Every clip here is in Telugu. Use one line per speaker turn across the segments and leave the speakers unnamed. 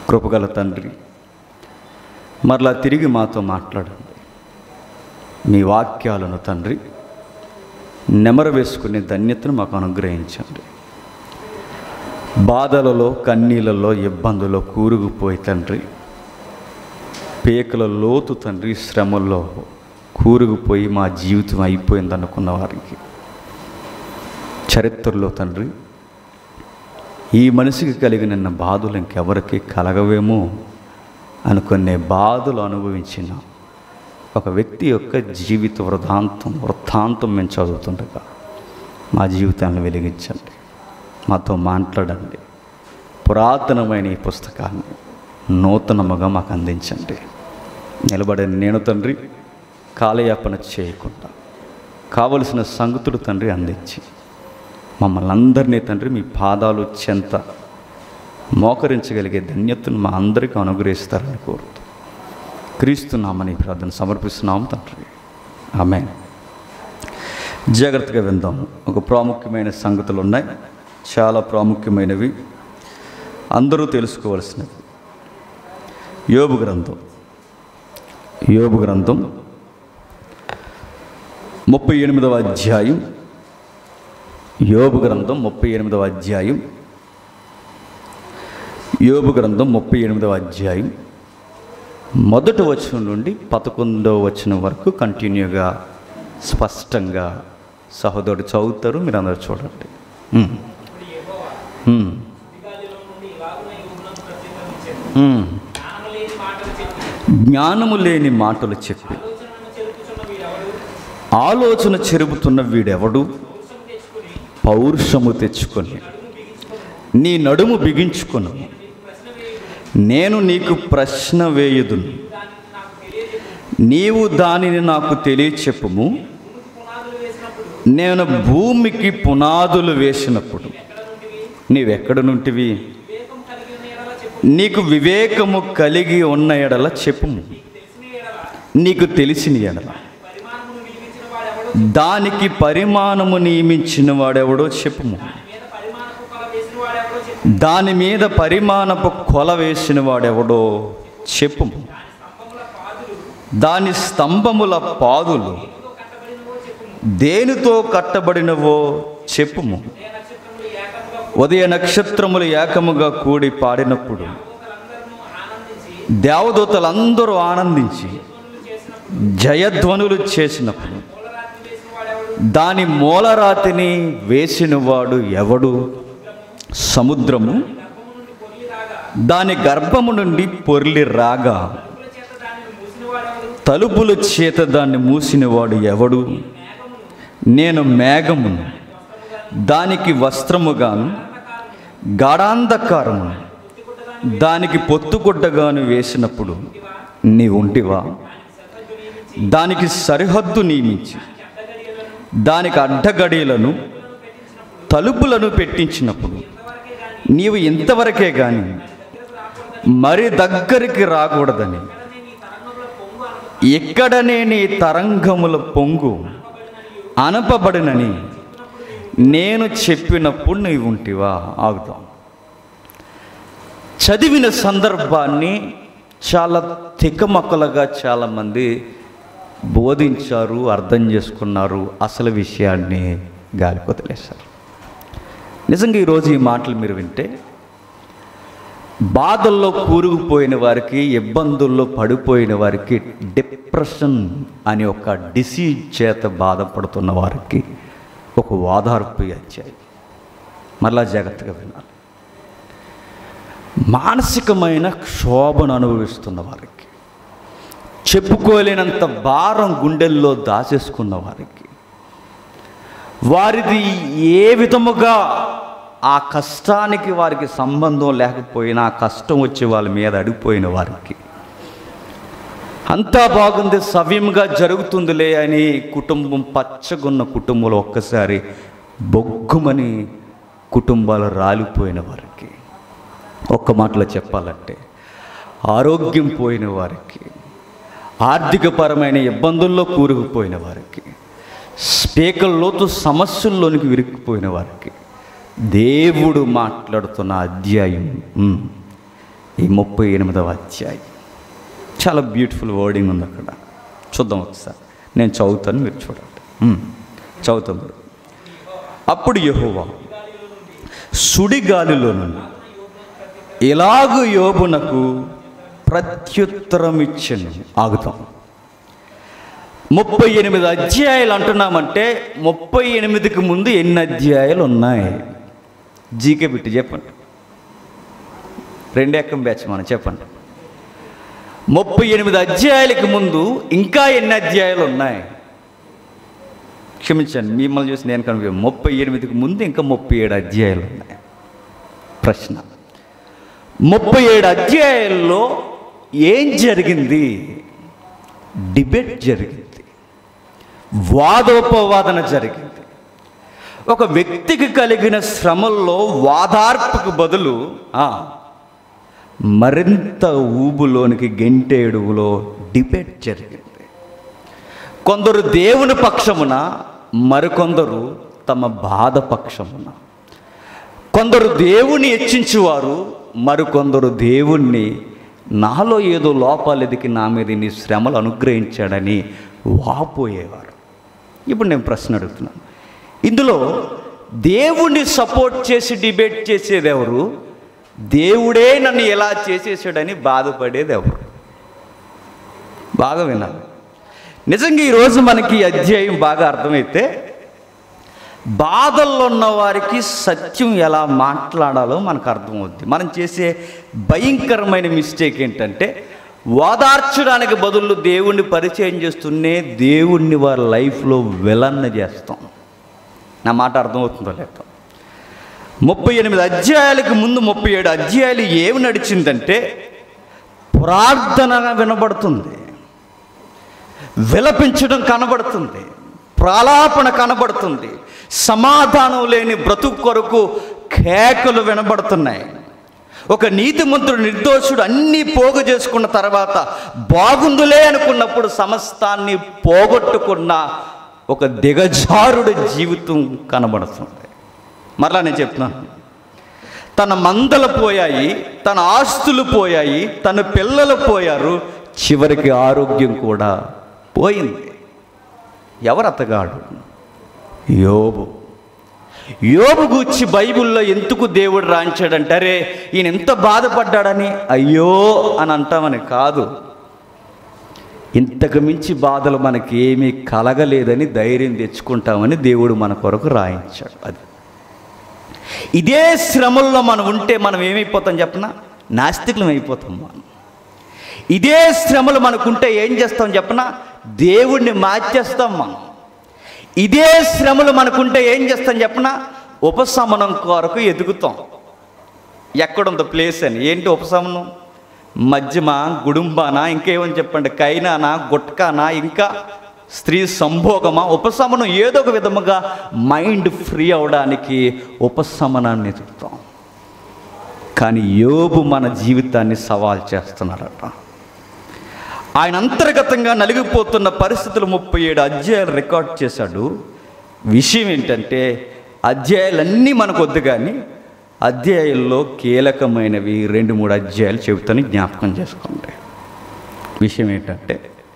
కృపగల తండ్రి మరలా తిరిగి మాతో మాట్లాడండి మీ వాక్యాలను తండ్రి నెమరు వేసుకునే ధన్యతను మాకు అనుగ్రహించండి బాధలలో కన్నీళ్ళలో ఇబ్బందుల్లో కూరుకుపోయి తండ్రి పేకల లోతు తండ్రి శ్రమల్లో కూరుకుపోయి మా జీవితం అయిపోయింది అనుకున్న వారికి చరిత్రలో తండ్రి ఈ మనిషికి కలిగిన బాధలు ఇంకెవరికి కలగవేమో అనుకునే బాధలు అనుభవించిన ఒక వ్యక్తి యొక్క జీవిత వృధాంతం వృత్తాంతం మేము చదువుతుండగా మా జీవితాన్ని వెలిగించండి మాతో మాట్లాడండి పురాతనమైన ఈ పుస్తకాన్ని నూతనముగా మాకు అందించండి నిలబడిన నేను తండ్రి కాలయాపన చేయకుండా కావలసిన సంగతులు తండ్రి అందించి మమ్మల్ని అందరినీ తండ్రి మీ పాదాలు చెంత మోకరించగలిగే ధన్యతను మా అందరికీ అనుగ్రహిస్తారని కోరుతూ క్రీస్తున్నామని ప్రార్థన సమర్పిస్తున్నాము తండ్రి ఆమె జాగ్రత్తగా విందాం ఒక ప్రాముఖ్యమైన సంగతులు ఉన్నాయి చాలా ప్రాముఖ్యమైనవి అందరూ తెలుసుకోవలసినవి యోబు గ్రంథం యోబు గ్రంథం ముప్పై ఎనిమిదవ అధ్యాయం యోబు గ్రంథం ముప్పై ఎనిమిదవ అధ్యాయం యోబు గ్రంథం ముప్పై ఎనిమిదవ అధ్యాయం మొదటి వచనం నుండి పదకొండవ వచనం వరకు కంటిన్యూగా స్పష్టంగా సహోదరుడు చదువుతారు మీరు అందరూ చూడండి ఉమ్. ఉమ్. ఉమ్. జ్ఞానము లేని మాటలు చెప్పి ఆలోచన చెరుపుతున్న వీడెవడు పౌరుషము తెచ్చుకొని నీ నడుము బిగించుకొను నేను నీకు ప్రశ్న వేయుదును నీవు దానిని నాకు తెలియచెప్పుము నేను భూమికి పునాదులు వేసినప్పుడు నీవెక్కడ నుంటివి నీకు వివేకము కలిగి ఉన్న ఎడల చెప్పుము నీకు తెలిసిన ఎడల దానికి పరిమాణము నియమించిన వాడెవడో చెప్పుము దాని మీద పరిమాణపు కొల వేసిన వాడెవడో చెప్పుము దాని స్తంభముల పాదులు దేనితో కట్టబడినవో చెప్పుము ఉదయ నక్షత్రములు ఏకముగా కూడి పాడినప్పుడు దేవదూతలందరూ ఆనందించి జయధ్వనులు చేసినప్పుడు దాని మూలరాతిని వేసినవాడు ఎవడు సముద్రము దాని గర్భము నుండి పొర్లి రాగా తలుపుల చేత దాన్ని మూసినవాడు ఎవడు నేను మేఘమును దానికి వస్త్రముగాను గాఢాంధకారమును దానికి పొత్తుగుడ్డగాను వేసినప్పుడు నీ ఉంటివా దానికి సరిహద్దు నియమించి దానికి అడ్డగడియలను తలుపులను పెట్టించినప్పుడు నీవు ఇంతవరకే కానీ మరి దగ్గరికి రాకూడదని ఎక్కడనే నీ తరంగముల పొంగు అనపబడినని నేను చెప్పినప్పుడు నీవు ఉంటివా ఆగుదాం చదివిన సందర్భాన్ని చాలా తికమక్కలుగా చాలామంది బోధించారు అర్థం చేసుకున్నారు అసలు విషయాన్ని గాలి వదిలేశారు నిజంగా ఈరోజు ఈ మాటలు మీరు వింటే బాధల్లో కూరుకుపోయిన వారికి ఇబ్బందుల్లో పడిపోయిన వారికి డిప్రెషన్ అనే ఒక డిసీజ్ చేత బాధపడుతున్న వారికి ఒక ఓదార్పు వచ్చాయి మరలా జాగ్రత్తగా వినాలి మానసికమైన క్షోభను అనుభవిస్తున్న వారికి చెప్పుకోలేనంత భారం గుండెల్లో దాచేసుకున్న వారికి వారిది ఏ విధముగా ఆ కష్టానికి వారికి సంబంధం లేకపోయినా ఆ కష్టం వచ్చి వాళ్ళ మీద అడిగిపోయిన వారికి అంతా బాగుంది సవ్యంగా జరుగుతుందిలే అని కుటుంబం పచ్చగున్న కుటుంబంలో ఒక్కసారి బొగ్గుమని కుటుంబాలు రాలిపోయిన వారికి ఒక్క మాటలో చెప్పాలంటే ఆరోగ్యం పోయిన వారికి ఆర్థికపరమైన ఇబ్బందుల్లో కూరుకుపోయిన వారికి స్పీకర్లోతు సమస్యల్లోనికి విరిగిపోయిన వారికి దేవుడు మాట్లాడుతున్న అధ్యాయం ఉమ్, ఈ ముప్పై ఎనిమిదవ అధ్యాయం చాలా బ్యూటిఫుల్ వర్డింగ్ ఉంది అక్కడ చూద్దాం ఒకసారి నేను చదువుతాను మీరు చూడండి ఉమ్, చదువుతాం మీరు అప్పుడు యెహోవా సుడిగాలిలో నుండి ఇలాగు యోబునకు ప్రత్యుత్తరం ఇచ్చను ఆగుతాం ముప్పై ఎనిమిది అధ్యాయాలు అంటున్నామంటే ముప్పై ఎనిమిదికి ముందు ఎన్ని అధ్యాయాలు ఉన్నాయి జీకే బిట్టి చెప్పండి రెండు ఎక్కం బ్యాచ్ మనం చెప్పండి ముప్పై ఎనిమిది అధ్యాయాలకి ముందు ఇంకా ఎన్ని అధ్యాయాలు ఉన్నాయి క్షమించండి మిమ్మల్ని చూసి నేను కనుక ముప్పై ఎనిమిదికి ముందు ఇంకా ముప్పై ఏడు అధ్యాయాలు ఉన్నాయి ప్రశ్న ముప్పై ఏడు అధ్యాయాల్లో ఏం జరిగింది డిబేట్ జరిగింది వాదోపవాదన జరిగింది ఒక వ్యక్తికి కలిగిన శ్రమల్లో వాదార్పుకు బదులు ఆ, మరింత ఊబులోనికి గెంటేడుగులో డిబేట్ జరిగింది కొందరు దేవుని పక్షమున మరికొందరు తమ బాధ పక్షమున కొందరు దేవుని హెచ్చించువారు మరికొందరు దేవుణ్ణి నాలో ఏదో లోపాలు ఎదికి నా మీద నీ శ్రమలు అనుగ్రహించాడని వాపోయేవారు ఇప్పుడు నేను ప్రశ్న అడుగుతున్నాను ఇందులో దేవుణ్ణి సపోర్ట్ చేసి డిబేట్ చేసేది ఎవరు దేవుడే నన్ను ఎలా చేసేసాడని బాధపడేది ఎవరు బాగా వినాలి నిజంగా ఈరోజు మనకి ఈ అధ్యాయం బాగా అర్థమైతే బాధల్లో ఉన్న వారికి సత్యం ఎలా మాట్లాడాలో మనకు అర్థమవుద్ది మనం చేసే భయంకరమైన మిస్టేక్ ఏంటంటే ఓదార్చడానికి బదులు దేవుణ్ణి పరిచయం చేస్తూనే దేవుణ్ణి వారి లైఫ్లో విలన్న చేస్తాం నా మాట అర్థమవుతుందో లేదో ముప్పై ఎనిమిది అధ్యాయాలకు ముందు ముప్పై ఏడు అధ్యాయాలు ఏమి నడిచిందంటే ప్రార్థన వినబడుతుంది విలపించడం కనబడుతుంది ప్రాలాపన కనబడుతుంది సమాధానం లేని బ్రతుకు కొరకు కేకలు వినబడుతున్నాయి ఒక నీతిమంతుడు నిర్దోషుడు అన్నీ పోగు చేసుకున్న తర్వాత బాగుందులే అనుకున్నప్పుడు సమస్తాన్ని పోగొట్టుకున్న ఒక దిగజారుడి జీవితం కనబడుతుంది మరలా నేను చెప్తున్నాను తన మందలు పోయాయి తన ఆస్తులు పోయాయి తన పిల్లలు పోయారు చివరికి ఆరోగ్యం కూడా పోయింది ఎవరు అతగాడు యోబు యోబు గూర్చి బైబిల్లో ఎందుకు దేవుడు రాయించాడంటే అరే ఈయన ఎంత బాధపడ్డాడని అయ్యో అని అంటామని కాదు ఇంతకు మించి బాధలు మనకి ఏమీ కలగలేదని ధైర్యం తెచ్చుకుంటామని దేవుడు మన కొరకు రాయించాడు అది ఇదే శ్రమల్లో మనం ఉంటే మనం ఏమైపోతాం చెప్పనా నాస్తికులం అయిపోతాం మనం ఇదే శ్రమలు మనకుంటే ఏం చేస్తాం చెప్పనా దేవుణ్ణి మార్చేస్తాం మనం ఇదే శ్రమలు మనకుంటే ఏం చేస్తాం చెప్పనా ఉపశమనం కొరకు ఎదుగుతాం ఎక్కడుందో ప్లేస్ అని ఏంటి ఉపశమనం మధ్యమ గుడుంబానా ఇంకేమని చెప్పండి కైనానా గుట్కానా ఇంకా స్త్రీ సంభోగమా ఉపశమనం ఏదో ఒక విధముగా మైండ్ ఫ్రీ అవడానికి ఉపశమనాన్ని ఎదుగుతాం కానీ యోబు మన జీవితాన్ని సవాల్ చేస్తున్నారట ఆయన అంతర్గతంగా నలిగిపోతున్న పరిస్థితులు ముప్పై ఏడు అధ్యాయాలు రికార్డ్ చేశాడు విషయం ఏంటంటే అధ్యాయాలన్నీ మనకు వద్దు కానీ అధ్యాయాల్లో కీలకమైనవి రెండు మూడు అధ్యాయాలు చెబుతాను జ్ఞాపకం చేసుకోండి విషయం ఏంటంటే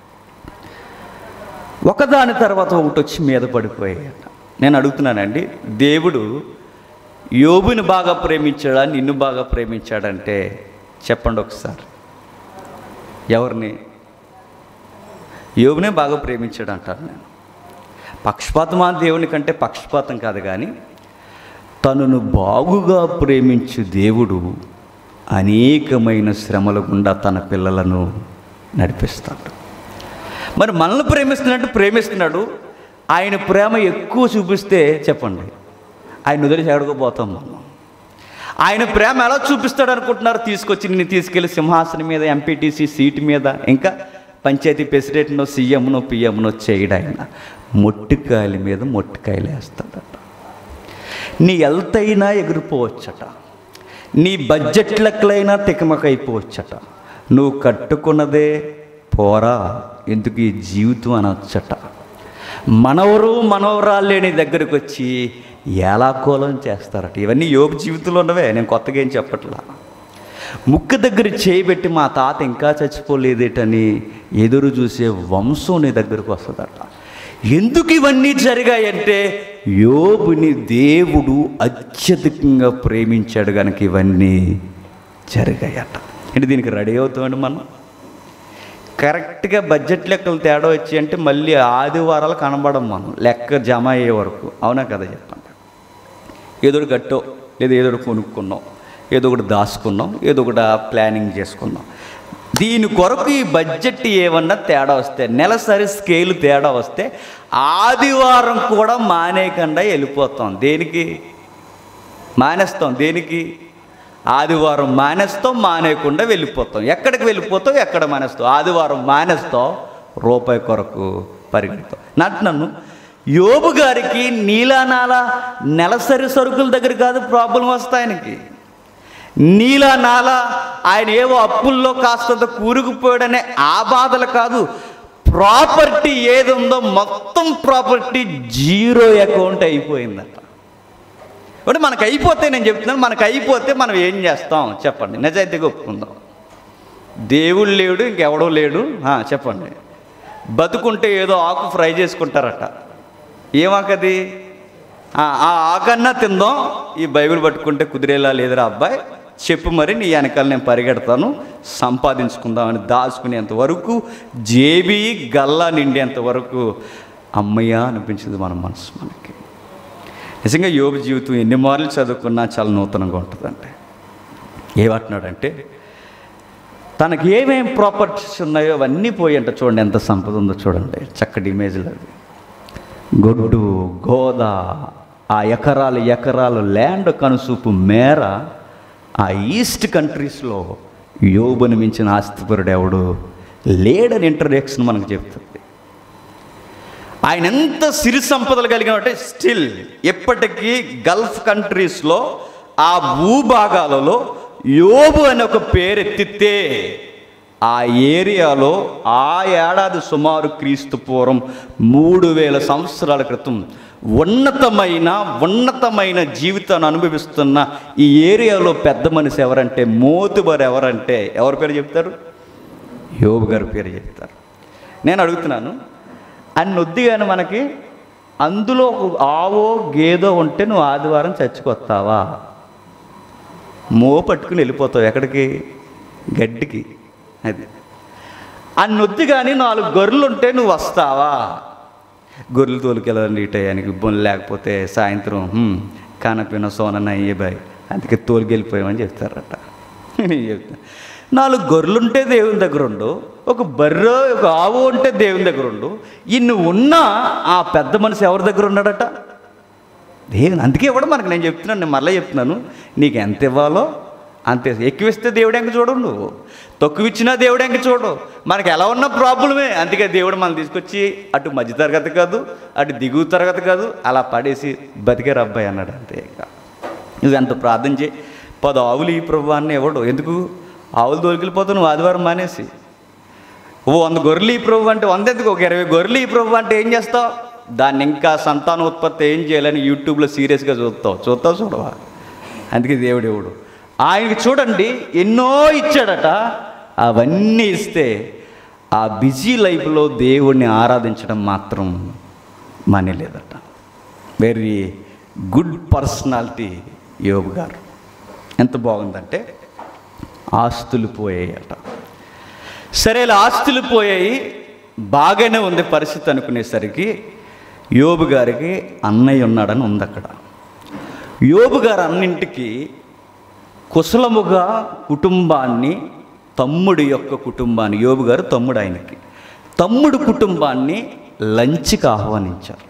ఒకదాని తర్వాత ఒకటి వచ్చి మీద పడిపోయాయట నేను అడుగుతున్నానండి దేవుడు యోబుని బాగా ప్రేమించాడా నిన్ను బాగా ప్రేమించాడంటే చెప్పండి ఒకసారి ఎవరిని యోబునే బాగా ప్రేమించాడు అంటాను నేను పక్షపాతమా దేవుని కంటే పక్షపాతం కాదు కానీ తనను బాగుగా ప్రేమించు దేవుడు అనేకమైన శ్రమల గుండా తన పిల్లలను నడిపిస్తాడు మరి మనల్ని ప్రేమిస్తున్నట్టు ప్రేమిస్తున్నాడు ఆయన ప్రేమ ఎక్కువ చూపిస్తే చెప్పండి ఆయన వదిలేసి ఎడకపోతాం మనం ఆయన ప్రేమ ఎలా చూపిస్తాడు అనుకుంటున్నారు తీసుకొచ్చి నిన్ను తీసుకెళ్ళి సింహాసనం మీద ఎంపీటీసీ సీటు మీద ఇంకా పంచాయతీ ప్రెసిడెంట్నో సీఎంనో పిఎంనో చేయడు ఆయన మొట్టికాయల మీద మొట్టికాయలు వేస్తాడట నీ హెల్త్ అయినా ఎగిరిపోవచ్చట నీ బడ్జెట్ లెక్కలైనా తికమకైపోవచ్చట నువ్వు కట్టుకున్నదే పోరా ఎందుకు ఈ జీవితం అనొచ్చట మనవరు మనవరాలు లేని దగ్గరికి వచ్చి ఎలాకోలం చేస్తారట ఇవన్నీ యోగ జీవితంలో ఉన్నవే నేను కొత్తగా ఏం చెప్పట్లా ముక్కు దగ్గర చేయబెట్టి మా తాత ఇంకా చచ్చిపోలేదేటని ఎదురు చూసే వంశం నీ దగ్గరకు వస్తుందట ఎందుకు ఇవన్నీ జరిగాయంటే యోబుని దేవుడు అత్యధికంగా ప్రేమించాడు కనుక ఇవన్నీ జరిగాయట అంటే దీనికి రెడీ అవుతామండి మనం కరెక్ట్గా బడ్జెట్ లెక్కలు తేడా వచ్చి అంటే మళ్ళీ ఆదివారాలు కనబడం మనం లెక్క జమ అయ్యే వరకు అవునా కదా చెప్పండి ఏదో ఒకటి గట్టో లేదా ఏదో ఒకటి కొనుక్కున్నాం ఏదో ఒకటి దాచుకున్నాం ఏదో ఒకటి ప్లానింగ్ చేసుకున్నాం దీని కొరకు ఈ బడ్జెట్ ఏమన్నా తేడా వస్తే నెలసరి స్కేల్ తేడా వస్తే ఆదివారం కూడా మానేయకుండా వెళ్ళిపోతాం దేనికి మానేస్తాం దేనికి ఆదివారం మానేస్తాం మానేయకుండా వెళ్ళిపోతాం ఎక్కడికి వెళ్ళిపోతాం ఎక్కడ మానేస్తాం ఆదివారం మానేస్తాం రూపాయి కొరకు పరిగెడతాం నన్ను నన్ను యోబు గారికి నీలానాల నెలసరి సరుకుల దగ్గర కాదు ప్రాబ్లం వస్తాయి ఆయనకి నీలా నాల ఆయన ఏవో అప్పుల్లో కాస్తంత కూరుకుపోయాడనే ఆ బాధలు కాదు ప్రాపర్టీ ఏది ఉందో మొత్తం ప్రాపర్టీ జీరో అకౌంట్ అయిపోయిందట అంటే మనకు అయిపోతే నేను చెప్తున్నాను మనకు అయిపోతే మనం ఏం చేస్తాం చెప్పండి నిజాయితీగా ఒప్పుకుందాం దేవుడు లేడు ఇంకెవడో లేడు ఆ, చెప్పండి బతుకుంటే ఏదో ఆకు ఫ్రై చేసుకుంటారట ఏమాకది ఆ ఆ ఆకన్నా తిందాం ఈ బైబిల్ పట్టుకుంటే కుదిరేలా లేదురా అబ్బాయి చెప్పు మరి నీ వెనకాల నేను పరిగెడతాను సంపాదించుకుందామని దాచుకునేంత వరకు జేబీ గల్లా నిండేంత వరకు అమ్మయ్య అనిపించింది మన మనసు మనకి నిజంగా యోగ జీవితం ఎన్ని మార్లు చదువుకున్నా చాలా నూతనంగా ఉంటుందంటే ఏమంటున్నాడంటే తనకి ఏమేం ప్రాపర్టీస్ ఉన్నాయో అవన్నీ పోయి అంటే చూడండి ఎంత సంపద ఉందో చూడండి చక్కటి ఇమేజ్లు అవి గొడ్డు గోద ఆ ఎకరాలు ఎకరాలు ల్యాండ్ కనుసూపు మేర ఆ ఈస్ట్ కంట్రీస్లో యోబుని మించిన ఆస్తిపరుడు ఎవడు లేడని ఇంట్రడక్షన్ మనకు చెప్తుంది ఆయన ఎంత సిరి సంపదలు కలిగిన అంటే స్టిల్ ఎప్పటికీ గల్ఫ్ కంట్రీస్లో ఆ భూభాగాలలో యోబు అనే ఒక పేరు ఎత్తితే ఆ ఏరియాలో ఆ ఏడాది సుమారు క్రీస్తు పూర్వం మూడు వేల సంవత్సరాల క్రితం ఉన్నతమైన ఉన్నతమైన జీవితాన్ని అనుభవిస్తున్న ఈ ఏరియాలో పెద్ద మనిషి ఎవరంటే మోతుబరు ఎవరంటే ఎవరి పేరు చెప్తారు యోబు గారి పేరు చెప్తారు నేను అడుగుతున్నాను అన్ని వద్దు కానీ మనకి అందులో ఒక ఆవో గేదో ఉంటే నువ్వు ఆదివారం చచ్చిపోతావా మో పట్టుకుని వెళ్ళిపోతావు ఎక్కడికి గడ్డికి అది అన్ని వద్దు కానీ నాలుగు గొర్రెలు ఉంటే నువ్వు వస్తావా గొర్రెలు తోలుకెళ్ళాలండి ఈ టయానికి ఇబ్బంది లేకపోతే సాయంత్రం "హ్మ్, కానపిన సోనన్న అయ్యే బాయ్ అందుకే తోలుకెళ్ళిపోయామని చెప్తారట నేను చెప్తాను నాలుగు గొర్రెలుంటే దేవుని దగ్గర ఉండు ఒక బర్రె ఒక ఆవు ఉంటే దేవుని దగ్గర ఉండు ఇన్ని ఉన్నా ఆ పెద్ద మనిషి ఎవరి దగ్గర ఉన్నాడట దేవుని అందుకే ఇవ్వడం మనకు నేను చెప్తున్నాను నేను మళ్ళీ చెప్తున్నాను నీకు ఎంత ఇవ్వాలో అంతే ఎక్కువిస్తే దేవుడు ఎంక చూడవు నువ్వు తక్కువ ఇచ్చినా దేవుడు ఎంక చూడవు మనకి ఎలా ఉన్న ప్రాబ్లమే అందుకే దేవుడు మనం తీసుకొచ్చి అటు మధ్య తరగతి కాదు అటు దిగువ తరగతి కాదు అలా పడేసి బతికే అబ్బాయి అన్నాడు అంతే ఇక నువ్వు ఎంత ప్రార్థన చేయి పది ఆవులు ఈ ప్రభువాన్ని ఇవ్వడు ఎందుకు ఆవులు దొరికిపోతావు నువ్వు ఆదివారం మానేసి ఓ వంద గొర్రెలు ఈ ప్రభు అంటే వంద ఎందుకు ఒక ఇరవై గొర్రెలు ఈ ప్రభు అంటే ఏం చేస్తావు దాన్ని ఇంకా సంతాన ఉత్పత్తి ఏం చేయాలని యూట్యూబ్లో సీరియస్గా చూస్తావు చూస్తావు చూడవా అందుకే దేవుడు ఎవడు ఆయనకి చూడండి ఎన్నో ఇచ్చాడట అవన్నీ ఇస్తే ఆ బిజీ లైఫ్లో దేవుణ్ణి ఆరాధించడం మాత్రం మానేలేదట వెరీ గుడ్ పర్సనాలిటీ యోబు గారు ఎంత బాగుందంటే ఆస్తులు పోయాయట సరే ఇలా ఆస్తులు పోయాయి బాగానే ఉంది పరిస్థితి అనుకునేసరికి యోబు గారికి అన్నయ్య ఉన్నాడని ఉంది అక్కడ యోబు గారు అన్నింటికి కుశలముగా కుటుంబాన్ని తమ్ముడి యొక్క కుటుంబాన్ని యోబు గారు తమ్ముడు ఆయనకి తమ్ముడు కుటుంబాన్ని లంచ్కి ఆహ్వానించారు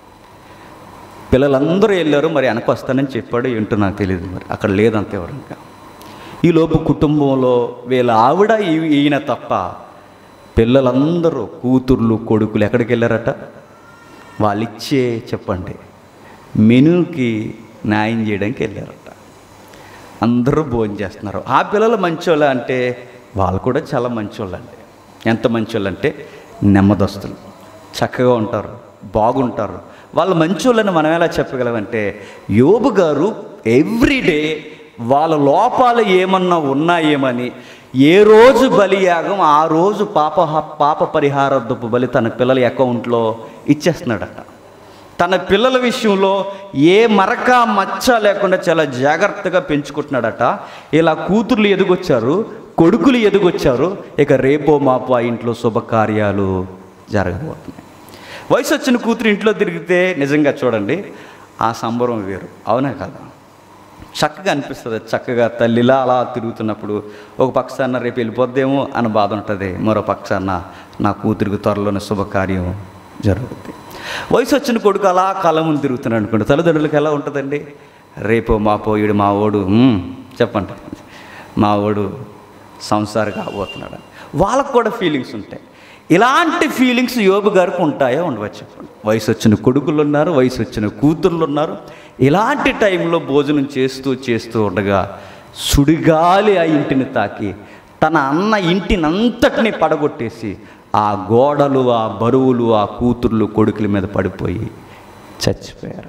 పిల్లలందరూ వెళ్ళారు మరి వెనక వస్తానని చెప్పాడు ఏంటో నాకు తెలియదు మరి అక్కడ లేదంతే ఎవరు ఇంకా ఈలోపు కుటుంబంలో వీళ్ళ ఆవిడ ఈ- ఈయన తప్ప పిల్లలందరూ కూతుర్లు కొడుకులు ఎక్కడికి వెళ్ళారట వాళ్ళు ఇచ్చే చెప్పండి మెనూకి న్యాయం చేయడానికి వెళ్ళారట అందరూ భోజనం చేస్తున్నారు ఆ పిల్లలు మంచోళ్ళ అంటే వాళ్ళు కూడా చాలా మంచోళ్ళు అండి ఎంత మంచోళ్ళు అంటే నెమ్మదస్తులు చక్కగా ఉంటారు బాగుంటారు వాళ్ళు మంచోళ్ళని మనం ఎలా చెప్పగలమంటే యోబు గారు ఎవ్రీడే వాళ్ళ లోపాలు ఏమన్నా ఉన్నాయేమని ఏ రోజు బలియాగం ఆ రోజు పాప పాప పరిహారద్దపు బలి తన పిల్లల అకౌంట్లో ఇచ్చేస్తున్నాడట తన పిల్లల విషయంలో ఏ మరక మచ్చ లేకుండా చాలా జాగ్రత్తగా పెంచుకుంటున్నాడట ఇలా కూతుర్లు ఎదుగొచ్చారు కొడుకులు ఎదుగొచ్చారు ఇక రేపో మాపో ఆ ఇంట్లో శుభకార్యాలు జరగబోతున్నాయి వయసు వచ్చిన కూతురు ఇంట్లో తిరిగితే నిజంగా చూడండి ఆ సంబరం వేరు అవునా కదా చక్కగా అనిపిస్తుంది చక్కగా తల్లిలా అలా తిరుగుతున్నప్పుడు ఒక పక్షాన రేపు వెళ్ళిపోద్దేమో అని బాధ ఉంటుంది మరో పక్షాన నా కూతురికి త్వరలోనే శుభకార్యం జరుగుతుంది వయసు వచ్చిన కొడుకు అలా కళ్ళ ముందు తిరుగుతున్నాడు అనుకోండి తల్లిదండ్రులకు ఎలా ఉంటుందండి రేపు మా పోయుడు మా ఓడు "మ్మ్, చెప్పండి మా ఓడు సంసారి కాబోతున్నాడు వాళ్ళకు కూడా ఫీలింగ్స్ ఉంటాయి ఇలాంటి ఫీలింగ్స్ యోబు గారికి ఉంటాయో ఉండవచ్చు చెప్పండి వయసు వచ్చిన కొడుకులు ఉన్నారు వయసు వచ్చిన కూతుర్లు ఉన్నారు ఇలాంటి టైంలో భోజనం చేస్తూ చేస్తూ ఉండగా సుడిగాలి ఆ ఇంటిని తాకి తన అన్న ఇంటిని అంతటిని పడగొట్టేసి ఆ గోడలు ఆ బరువులు ఆ కూతుర్లు కొడుకుల మీద పడిపోయి చచ్చిపోయారు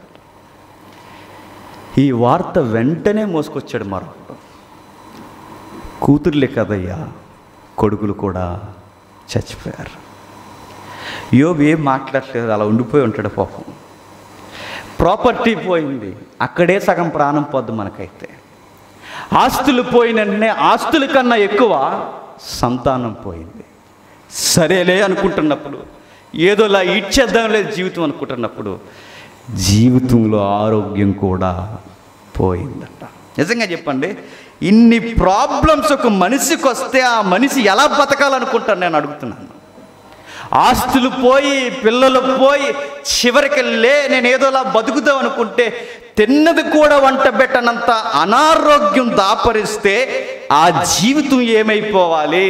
ఈ వార్త వెంటనే మోసుకొచ్చాడు మరొకడు కూతుర్లే కదయ్యా కొడుకులు కూడా చచ్చిపోయారు యోబు ఏం మాట్లాడలేదు అలా ఉండిపోయి ఉంటాడు పాపం ప్రాపర్టీ పోయింది అక్కడే సగం ప్రాణం పోద్దు మనకైతే ఆస్తులు పోయిన వెంటనే ఆస్తుల కన్నా ఎక్కువ సంతానం పోయింది సరేలే అనుకుంటున్నప్పుడు ఏదోలా ఇచ్చేద్దాంలే జీవితం అనుకుంటున్నప్పుడు జీవితంలో ఆరోగ్యం కూడా పోయిందట నిజంగా చెప్పండి ఇన్ని ప్రాబ్లమ్స్ ఒక మనిషికి వస్తే ఆ మనిషి ఎలా బతకాలనుకుంటాను నేను అడుగుతున్నాను ఆస్తులు పోయి పిల్లలు పోయి చివరికి లే నేను ఏదోలా బతుకుదాం అనుకుంటే తిన్నది కూడా వంట పెట్టనంత అనారోగ్యం దాపరిస్తే ఆ జీవితం ఏమైపోవాలి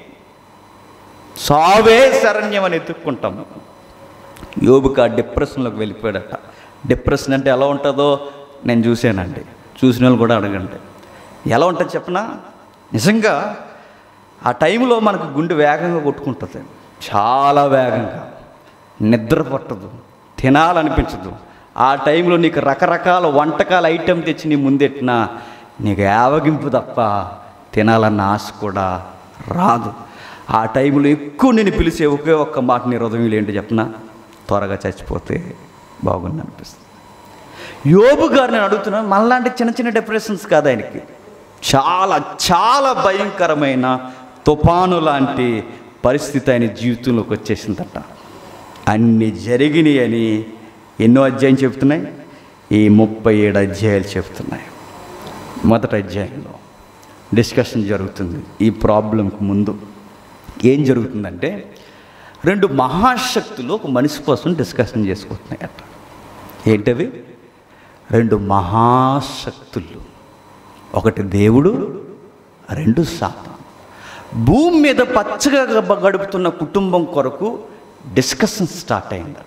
సావే శరణ్యం అని ఎత్తుక్కుంటాం యోబుకి ఆ డిప్రెషన్లోకి వెళ్ళిపోయాడట డిప్రెషన్ అంటే ఎలా ఉంటుందో నేను చూశానండి చూసిన వాళ్ళు కూడా అడగండి ఎలా ఉంటుంది చెప్పనా నిజంగా ఆ టైంలో మనకు గుండె వేగంగా కొట్టుకుంటుంది చాలా వేగంగా నిద్ర పట్టదు తినాలనిపించదు ఆ టైంలో నీకు రకరకాల వంటకాల ఐటెం తెచ్చి నీ ముందెట్టినా నీకు యావగింపు తప్ప తినాలన్న ఆశ కూడా రాదు ఆ టైంలో ఎక్కువ నేను పిలిచే ఒకే ఒక్క మాట నీ హృదయంలో ఏంటి చెప్పనా త్వరగా చచ్చిపోతే బాగుంది అనిపిస్తుంది యోబు గారు నేను అడుగుతున్నాను మనలాంటి చిన్న చిన్న డిప్రెషన్స్ కాదు ఆయనకి చాలా చాలా భయంకరమైన తుఫాను లాంటి పరిస్థితి ఆయన జీవితంలోకి వచ్చేసిందట అన్ని జరిగినాయి అని ఎన్నో అధ్యాయం చెప్తున్నాయి ఈ ముప్పై ఏడు అధ్యాయాలు చెప్తున్నాయి మొదటి అధ్యాయంలో డిస్కషన్ జరుగుతుంది ఈ ప్రాబ్లంకి ముందు ఏం జరుగుతుందంటే రెండు మహాశక్తులు ఒక మనిషి కోసం డిస్కషన్ చేసుకుంటున్నాయి అట్లా ఏంటవి రెండు మహాశక్తులు ఒకటి దేవుడు రెండు సాతాను భూమి మీద పచ్చగా గబ- గడుపుతున్న కుటుంబం కొరకు డిస్కషన్ స్టార్ట్ అయిందట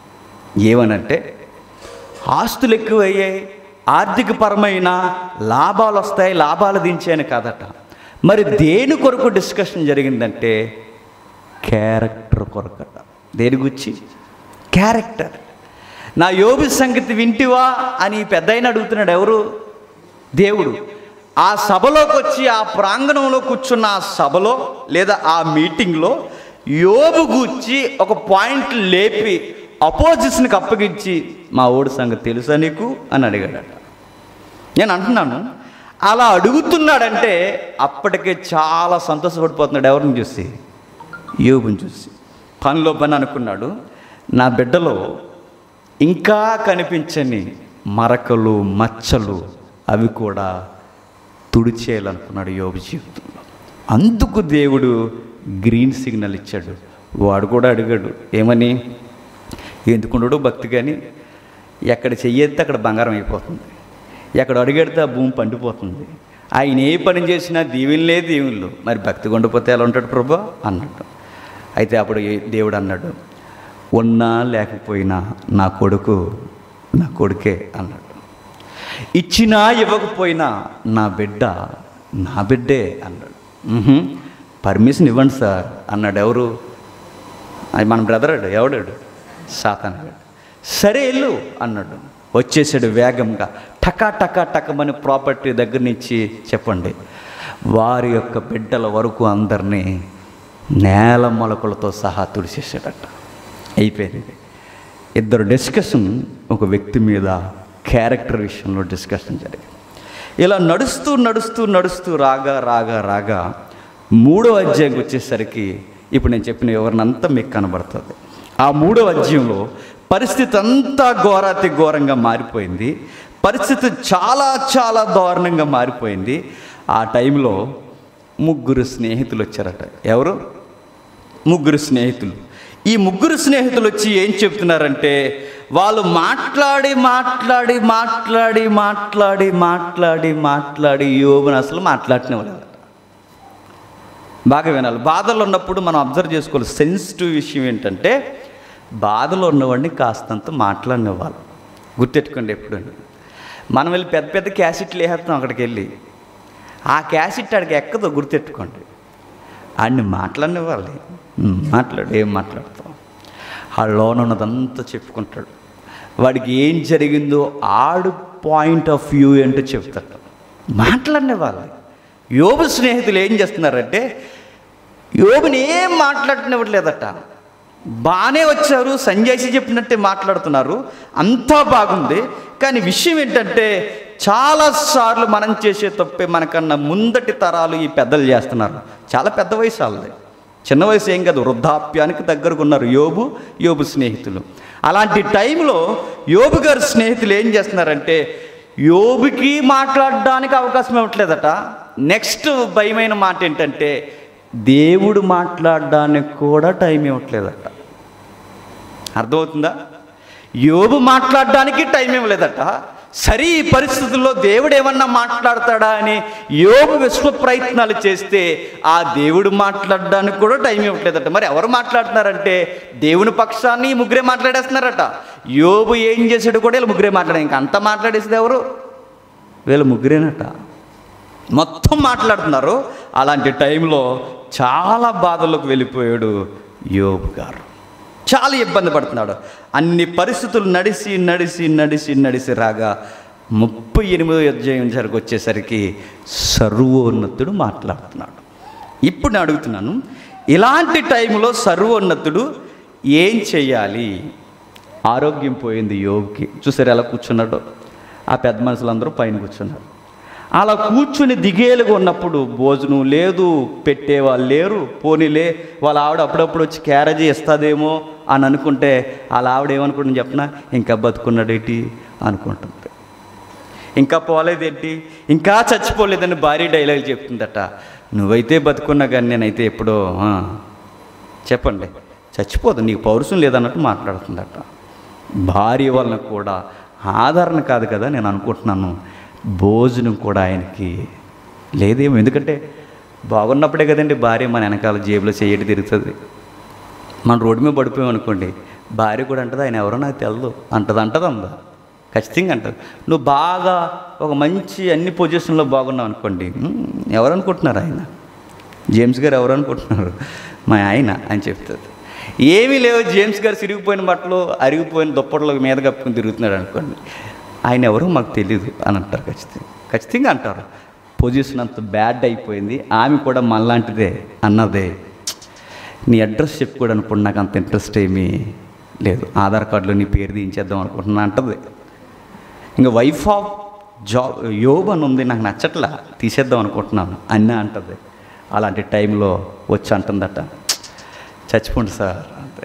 ఏమనంటే ఆస్తులు ఎక్కువయ్యాయి ఆర్థికపరమైన లాభాలు వస్తాయి లాభాలు దించాయని కాదట మరి దేని కొరకు డిస్కషన్ జరిగిందంటే క్యారెక్టర్ కొరకట దేని గురించి క్యారెక్టర్ నా యోబు సంగతి వింటివా అని పెద్ద అడుగుతున్నాడు ఎవరు దేవుడు ఆ సభలోకి వచ్చి ఆ ప్రాంగణంలో కూర్చున్న ఆ సభలో లేదా ఆ మీటింగ్లో యోబు గూర్చి ఒక పాయింట్ లేపి అపోజిషన్కి అప్పగించి మా ఓడి సంగతి తెలుసా నీకు అని అడిగాడట నేను అంటున్నాను అలా అడుగుతున్నాడంటే అప్పటికే చాలా సంతోషపడిపోతున్నాడు ఎవరిని చూసి యోబుని చూసి పనిలో పని అనుకున్నాడు నా బిడ్డలో ఇంకా కనిపించని మరకలు మచ్చలు అవి కూడా తుడిచేయాలనుకున్నాడు యోబు జీవితంలో అందుకు దేవుడు గ్రీన్ సిగ్నల్ ఇచ్చాడు వాడు కూడా అడిగాడు ఏమని ఎందుకున్నాడు భక్తి కానీ ఎక్కడ చెయ్యెత్తే అక్కడ బంగారం అయిపోతుంది ఎక్కడ అడుగెడితే ఆ భూమి పండిపోతుంది ఆయన ఏ పని చేసినా దీవెనలే దీవెనలు మరి భక్తి కొండిపోతే ఎలా ఉంటాడు ప్రభా అన్నాడు అయితే అప్పుడు ఏ- దేవుడు అన్నాడు ఉన్నా లేకపోయినా నా కొడుకు నా కొడుకే అన్నాడు ఇచ్చినా ఇవ్వకపోయినా నా బిడ్డ నా బిడ్డే అన్నాడు "మ్హూ. పర్మిషన్ ఇవ్వండి సార్ అన్నాడు ఎవరు అది మన బ్రదర్ ఎవడాడు సాతాన్ గాడు సరే వెళ్ళు అన్నాడు వచ్చేసాడు వేగంగా టకా టకా టకమని ప్రాపర్టీ దగ్గర నుంచి చెప్పండి వారి యొక్క బిడ్డల వరకు అందరినీ నేల మొలకలతో సహా తుడిచేసాడట అయిపోయింది ఇద్దరు డిస్కషన్ ఒక వ్యక్తి మీద క్యారెక్టర్ విషయంలో డిస్కషన్ జరిగింది ఇలా నడుస్తూ నడుస్తూ నడుస్తూ రాగా రాగా రాగా మూడో అధ్యాయంకి వచ్చేసరికి ఇప్పుడు నేను చెప్పిన వివరణంతా మీకు కనబడుతుంది ఆ మూడో అధ్యాయంలో పరిస్థితి అంతా ఘోరాతి ఘోరంగా మారిపోయింది పరిస్థితి చాలా చాలా దారుణంగా మారిపోయింది ఆ టైంలో ముగ్గురు స్నేహితులు వచ్చారట ఎవరు ముగ్గురు స్నేహితులు ఈ ముగ్గురు స్నేహితులు వచ్చి ఏం చెప్తున్నారంటే వాళ్ళు మాట్లాడి మాట్లాడి మాట్లాడి మాట్లాడి మాట్లాడి మాట్లాడి యోగుని అసలు మాట్లాడిన వాళ్ళు బాగా వినాలి బాధలు ఉన్నప్పుడు మనం అబ్జర్వ్ చేసుకోవాలి సెన్సిటివ్ విషయం ఏంటంటే బాధలో ఉన్నవాడిని కాస్తంత మాట్లాడినవ్వాలి గుర్తెట్టుకోండి ఎప్పుడు మనం వెళ్ళి పెద్ద పెద్ద క్యాసెట్లు వేసేస్తాం అక్కడికి వెళ్ళి ఆ క్యాసెట్ అక్కడికి ఎక్కదో గుర్తెట్టుకోండి ఆడిని మాట్లాడినవ్వాలి ఉమ్, మాట్లాడు ఏం మాట్లాడతాం ఆ లోన్ ఉన్నదంతా చెప్పుకుంటాడు వాడికి ఏం జరిగిందో ఆడు పాయింట్ ఆఫ్ వ్యూ ఏంటో చెప్తాడు మాట్లాడినవ్వాలి యోబు స్నేహితులు ఏం చేస్తున్నారంటే యోబుని ఏం మాట్లాడినవ్వట్లేదట బాగానే వచ్చారు సంజయ్సి చెప్పినట్టే మాట్లాడుతున్నారు అంతా బాగుంది కానీ విషయం ఏంటంటే చాలాసార్లు మనం చేసే తప్పే మనకన్నా ముందటి తరాలు ఈ పెద్దలు చేస్తున్నారు చాలా పెద్ద వయసు వాళ్ళది చిన్న వయసు ఏం కాదు వృద్ధాప్యానికి దగ్గరకు ఉన్నారు యోబు యోబు స్నేహితులు అలాంటి టైంలో యోబు గారి స్నేహితులు ఏం చేస్తున్నారంటే యోబుకి మాట్లాడడానికి అవకాశం ఇవ్వట్లేదట నెక్స్ట్ భయమైన మాట ఏంటంటే దేవుడు మాట్లాడడానికి కూడా టైం ఇవ్వట్లేదట అర్థమవుతుందా యోబు మాట్లాడడానికి టైం ఇవ్వలేదట సరే ఈ పరిస్థితుల్లో దేవుడు ఏమన్నా మాట్లాడతాడా అని యోబు విశ్వ ప్రయత్నాలు చేస్తే ఆ దేవుడు మాట్లాడడానికి కూడా టైం ఇవ్వట్లేదట మరి ఎవరు మాట్లాడుతున్నారంటే దేవుని పక్షాన్ని ఈ ముగ్గురే మాట్లాడేస్తున్నారట యోబు ఏం చేశాడు కూడా వీళ్ళు ముగ్గురే మాట్లాడారు ఇంకా అంతా మాట్లాడేసేది ఎవరు వీళ్ళు ముగ్గురేనట మొత్తం మాట్లాడుతున్నారు అలాంటి టైంలో చాలా బాధల్లోకి వెళ్ళిపోయాడు యోబు గారు చాలా ఇబ్బంది పడుతున్నాడు అన్ని పరిస్థితులు నడిసి నడిసి నడిసి నడిసి రాగా ముప్పై ఎనిమిదో అధ్యాయం జరకు వచ్చేసరికి సర్వోన్నతుడు మాట్లాడుతున్నాడు ఇప్పుడు నేను అడుగుతున్నాను ఇలాంటి టైంలో సర్వోన్నతుడు ఏం చేయాలి ఆరోగ్యం పోయింది యోగికి చూసారు ఎలా కూర్చున్నాడో ఆ పెద్ద మనుషులందరూ పైన కూర్చున్నారు అలా కూర్చుని దిగేలుగా ఉన్నప్పుడు భోజనం లేదు పెట్టేవాళ్ళు లేరు పోనీలే వాళ్ళ ఆవిడ అప్పుడప్పుడు వచ్చి క్యారేజీ ఇస్తుందేమో అని అనుకుంటే వాళ్ళ ఆవిడ ఏమనుకుంటుంది చెప్పిన ఇంకా బతుకున్నాడేటి అనుకుంటుంది ఇంకా పోలేదేంటి ఇంకా చచ్చిపోలేదని భారీ డైలాగ్ చెప్తుందట నువ్వైతే బతుకున్నా కానీ నేనైతే ఎప్పుడో ఆ, చెప్పండి చచ్చిపోదు నీకు పౌరుషం లేదన్నట్టు మాట్లాడుతుందట భార్య వలన కూడా ఆదరణ కాదు కదా నేను అనుకుంటున్నాను భోజనం కూడా ఆయనకి లేదేమో ఎందుకంటే బాగున్నప్పుడే కదండి భార్య మన వెనకాల జేబులో చేయటి తిరుగుతుంది మన రోడ్డు మీద పడిపోయాం అనుకోండి భార్య కూడా అంటది ఆయన ఎవరో నాకు తెలదు అంటది అంటది అందా ఖచ్చితంగా అంటది నువ్వు బాగా ఒక మంచి అన్ని పొజిషన్లో బాగున్నావు అనుకోండి "మ్మ్, ఎవరు అనుకుంటున్నారు ఆయన జేమ్స్ గారు ఎవరు అనుకుంటున్నారు మా ఆయన అని చెప్తుంది ఏమీ లేవు జేమ్స్ గారు సిరిగిపోయిన బట్టలు అరిగిపోయిన దుప్పట్లో మీద కప్పుకొని తిరుగుతున్నాడు అనుకోండి ఆయన ఎవరో మాకు తెలియదు అని అంటారు ఖచ్చితంగా ఖచ్చితంగా అంటారు పొజిషన్ అంత బ్యాడ్ అయిపోయింది ఆమె కూడా మనలాంటిదే అన్నదే నీ అడ్రస్ చెప్పుకోవడానికి కూడా నాకు అంత ఇంట్రెస్ట్ ఏమీ లేదు ఆధార్ కార్డులో నీ పేరు తీయించేద్దాం అనుకుంటున్నా అంటది ఇంకా వైఫ్ ఆఫ్ జాబ్ యోబ్ అని ఉంది నాకు నచ్చట్లా తీసేద్దాం అనుకుంటున్నాను అన్న అంటది అలాంటి టైంలో వచ్చి అంటుందట చచ్చిపోండి సార్ అంతే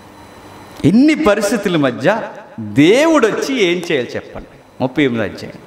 ఇన్ని పరిస్థితుల మధ్య దేవుడు వచ్చి ఏం చేయాలి చెప్పండి ముప్పై ఎనిమిది అధ్యాయం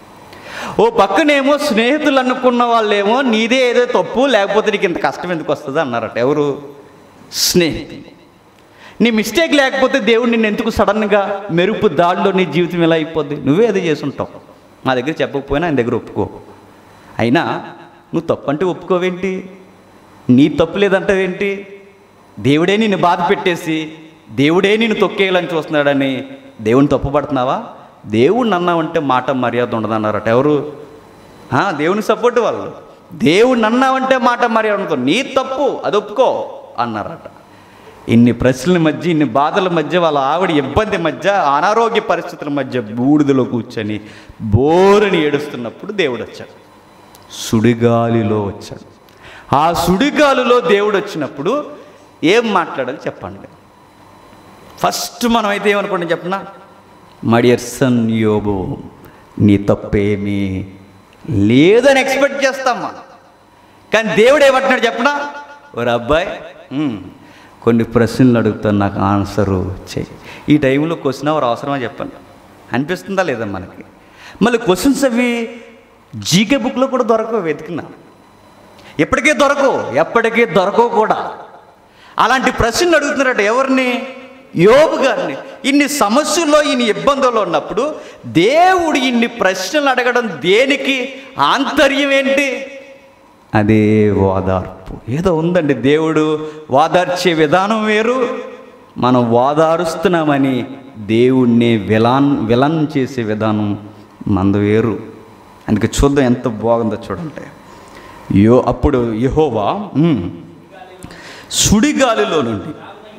ఓ పక్కనేమో స్నేహితులు అనుకున్న వాళ్ళేమో నీదే ఏదో తప్పు లేకపోతే నీకు ఇంత కష్టం ఎందుకు వస్తుంది అన్నారట ఎవరు స్నేహితులు నీ మిస్టేక్ లేకపోతే దేవుడు నిన్ను ఎందుకు సడన్గా మెరుపు దాడిలో నీ జీవితం ఎలా అయిపోద్ది నువ్వే అది చేసి ఉంటావు మా దగ్గర చెప్పకపోయినా ఆయన దగ్గర ఒప్పుకో అయినా నువ్వు తప్పు అంటే ఒప్పుకోవేంటి నీ తప్పు లేదంటావేంటి దేవుడే నిన్ను బాధ పెట్టేసి దేవుడే నిన్ను తొక్కేయాలని చూస్తున్నాడని దేవుని తప్పుపడుతున్నావా దేవుడిని అన్నావంటే మాట మర్యాద ఉండదన్నారట ఎవరు ఆ, దేవుని సపోర్ట్ వాళ్ళు దేవుడిని అన్నావంటే మాట మర్యాద ఉండదు నీ తప్పు అది ఒప్పుకో అన్నారట ఇన్ని ప్రశ్నల మధ్య ఇన్ని బాధల మధ్య వాళ్ళ ఆవిడ ఇబ్బంది మధ్య అనారోగ్య పరిస్థితుల మధ్య బూడిదలో కూర్చొని బోరుని ఏడుస్తున్నప్పుడు దేవుడు వచ్చాడు సుడిగాలిలో వచ్చాడు ఆ సుడిగాలిలో దేవుడు వచ్చినప్పుడు ఏం మాట్లాడాలి చెప్పండి ఫస్ట్ మనం అయితే ఏమనుకుంటాం చెప్పనా మడియర్ సన్ యోబు నీ తప్పేమీ లేదని ఎక్స్పెక్ట్ చేస్తాం మనం కానీ దేవుడు ఏమంటున్నాడు చెప్పనా ఓరు అబ్బాయి ఉమ్, కొన్ని ప్రశ్నలు అడుగుతాను నాకు ఆన్సరు చేయి ఈ టైంలో క్వశ్చన్ అవర్ అవసరమా చెప్పండి అనిపిస్తుందా లేదా మనకి మళ్ళీ క్వశ్చన్స్ అవి జీకే బుక్లో కూడా దొరకవు వెతికినా ఎప్పటికీ దొరకవు ఎప్పటికీ దొరకవు కూడా అలాంటి ప్రశ్నలు అడుగుతున్నారట ఎవరిని యోబు గారిని ఇన్ని సమస్యల్లో ఇన్ని ఇబ్బందుల్లో ఉన్నప్పుడు దేవుడు ఇన్ని ప్రశ్నలు అడగడం దేనికి ఆంతర్యం ఏంటి అదే ఓదార్పు ఏదో ఉందండి దేవుడు వాదార్చే విధానం వేరు మనం వాదారుస్తున్నామని దేవుణ్ణి విలాన్ విలన్ చేసే విధానం మందు వేరు అందుకే చూద్దాం ఎంత బాగుందో చూడండి యో అప్పుడు యహోవా ఉమ్, సుడిగాలిలో నుండి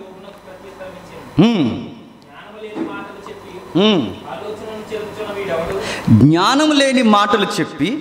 ఉమ్, ఉమ్, జ్ఞానం లేని మాటలు చెప్పి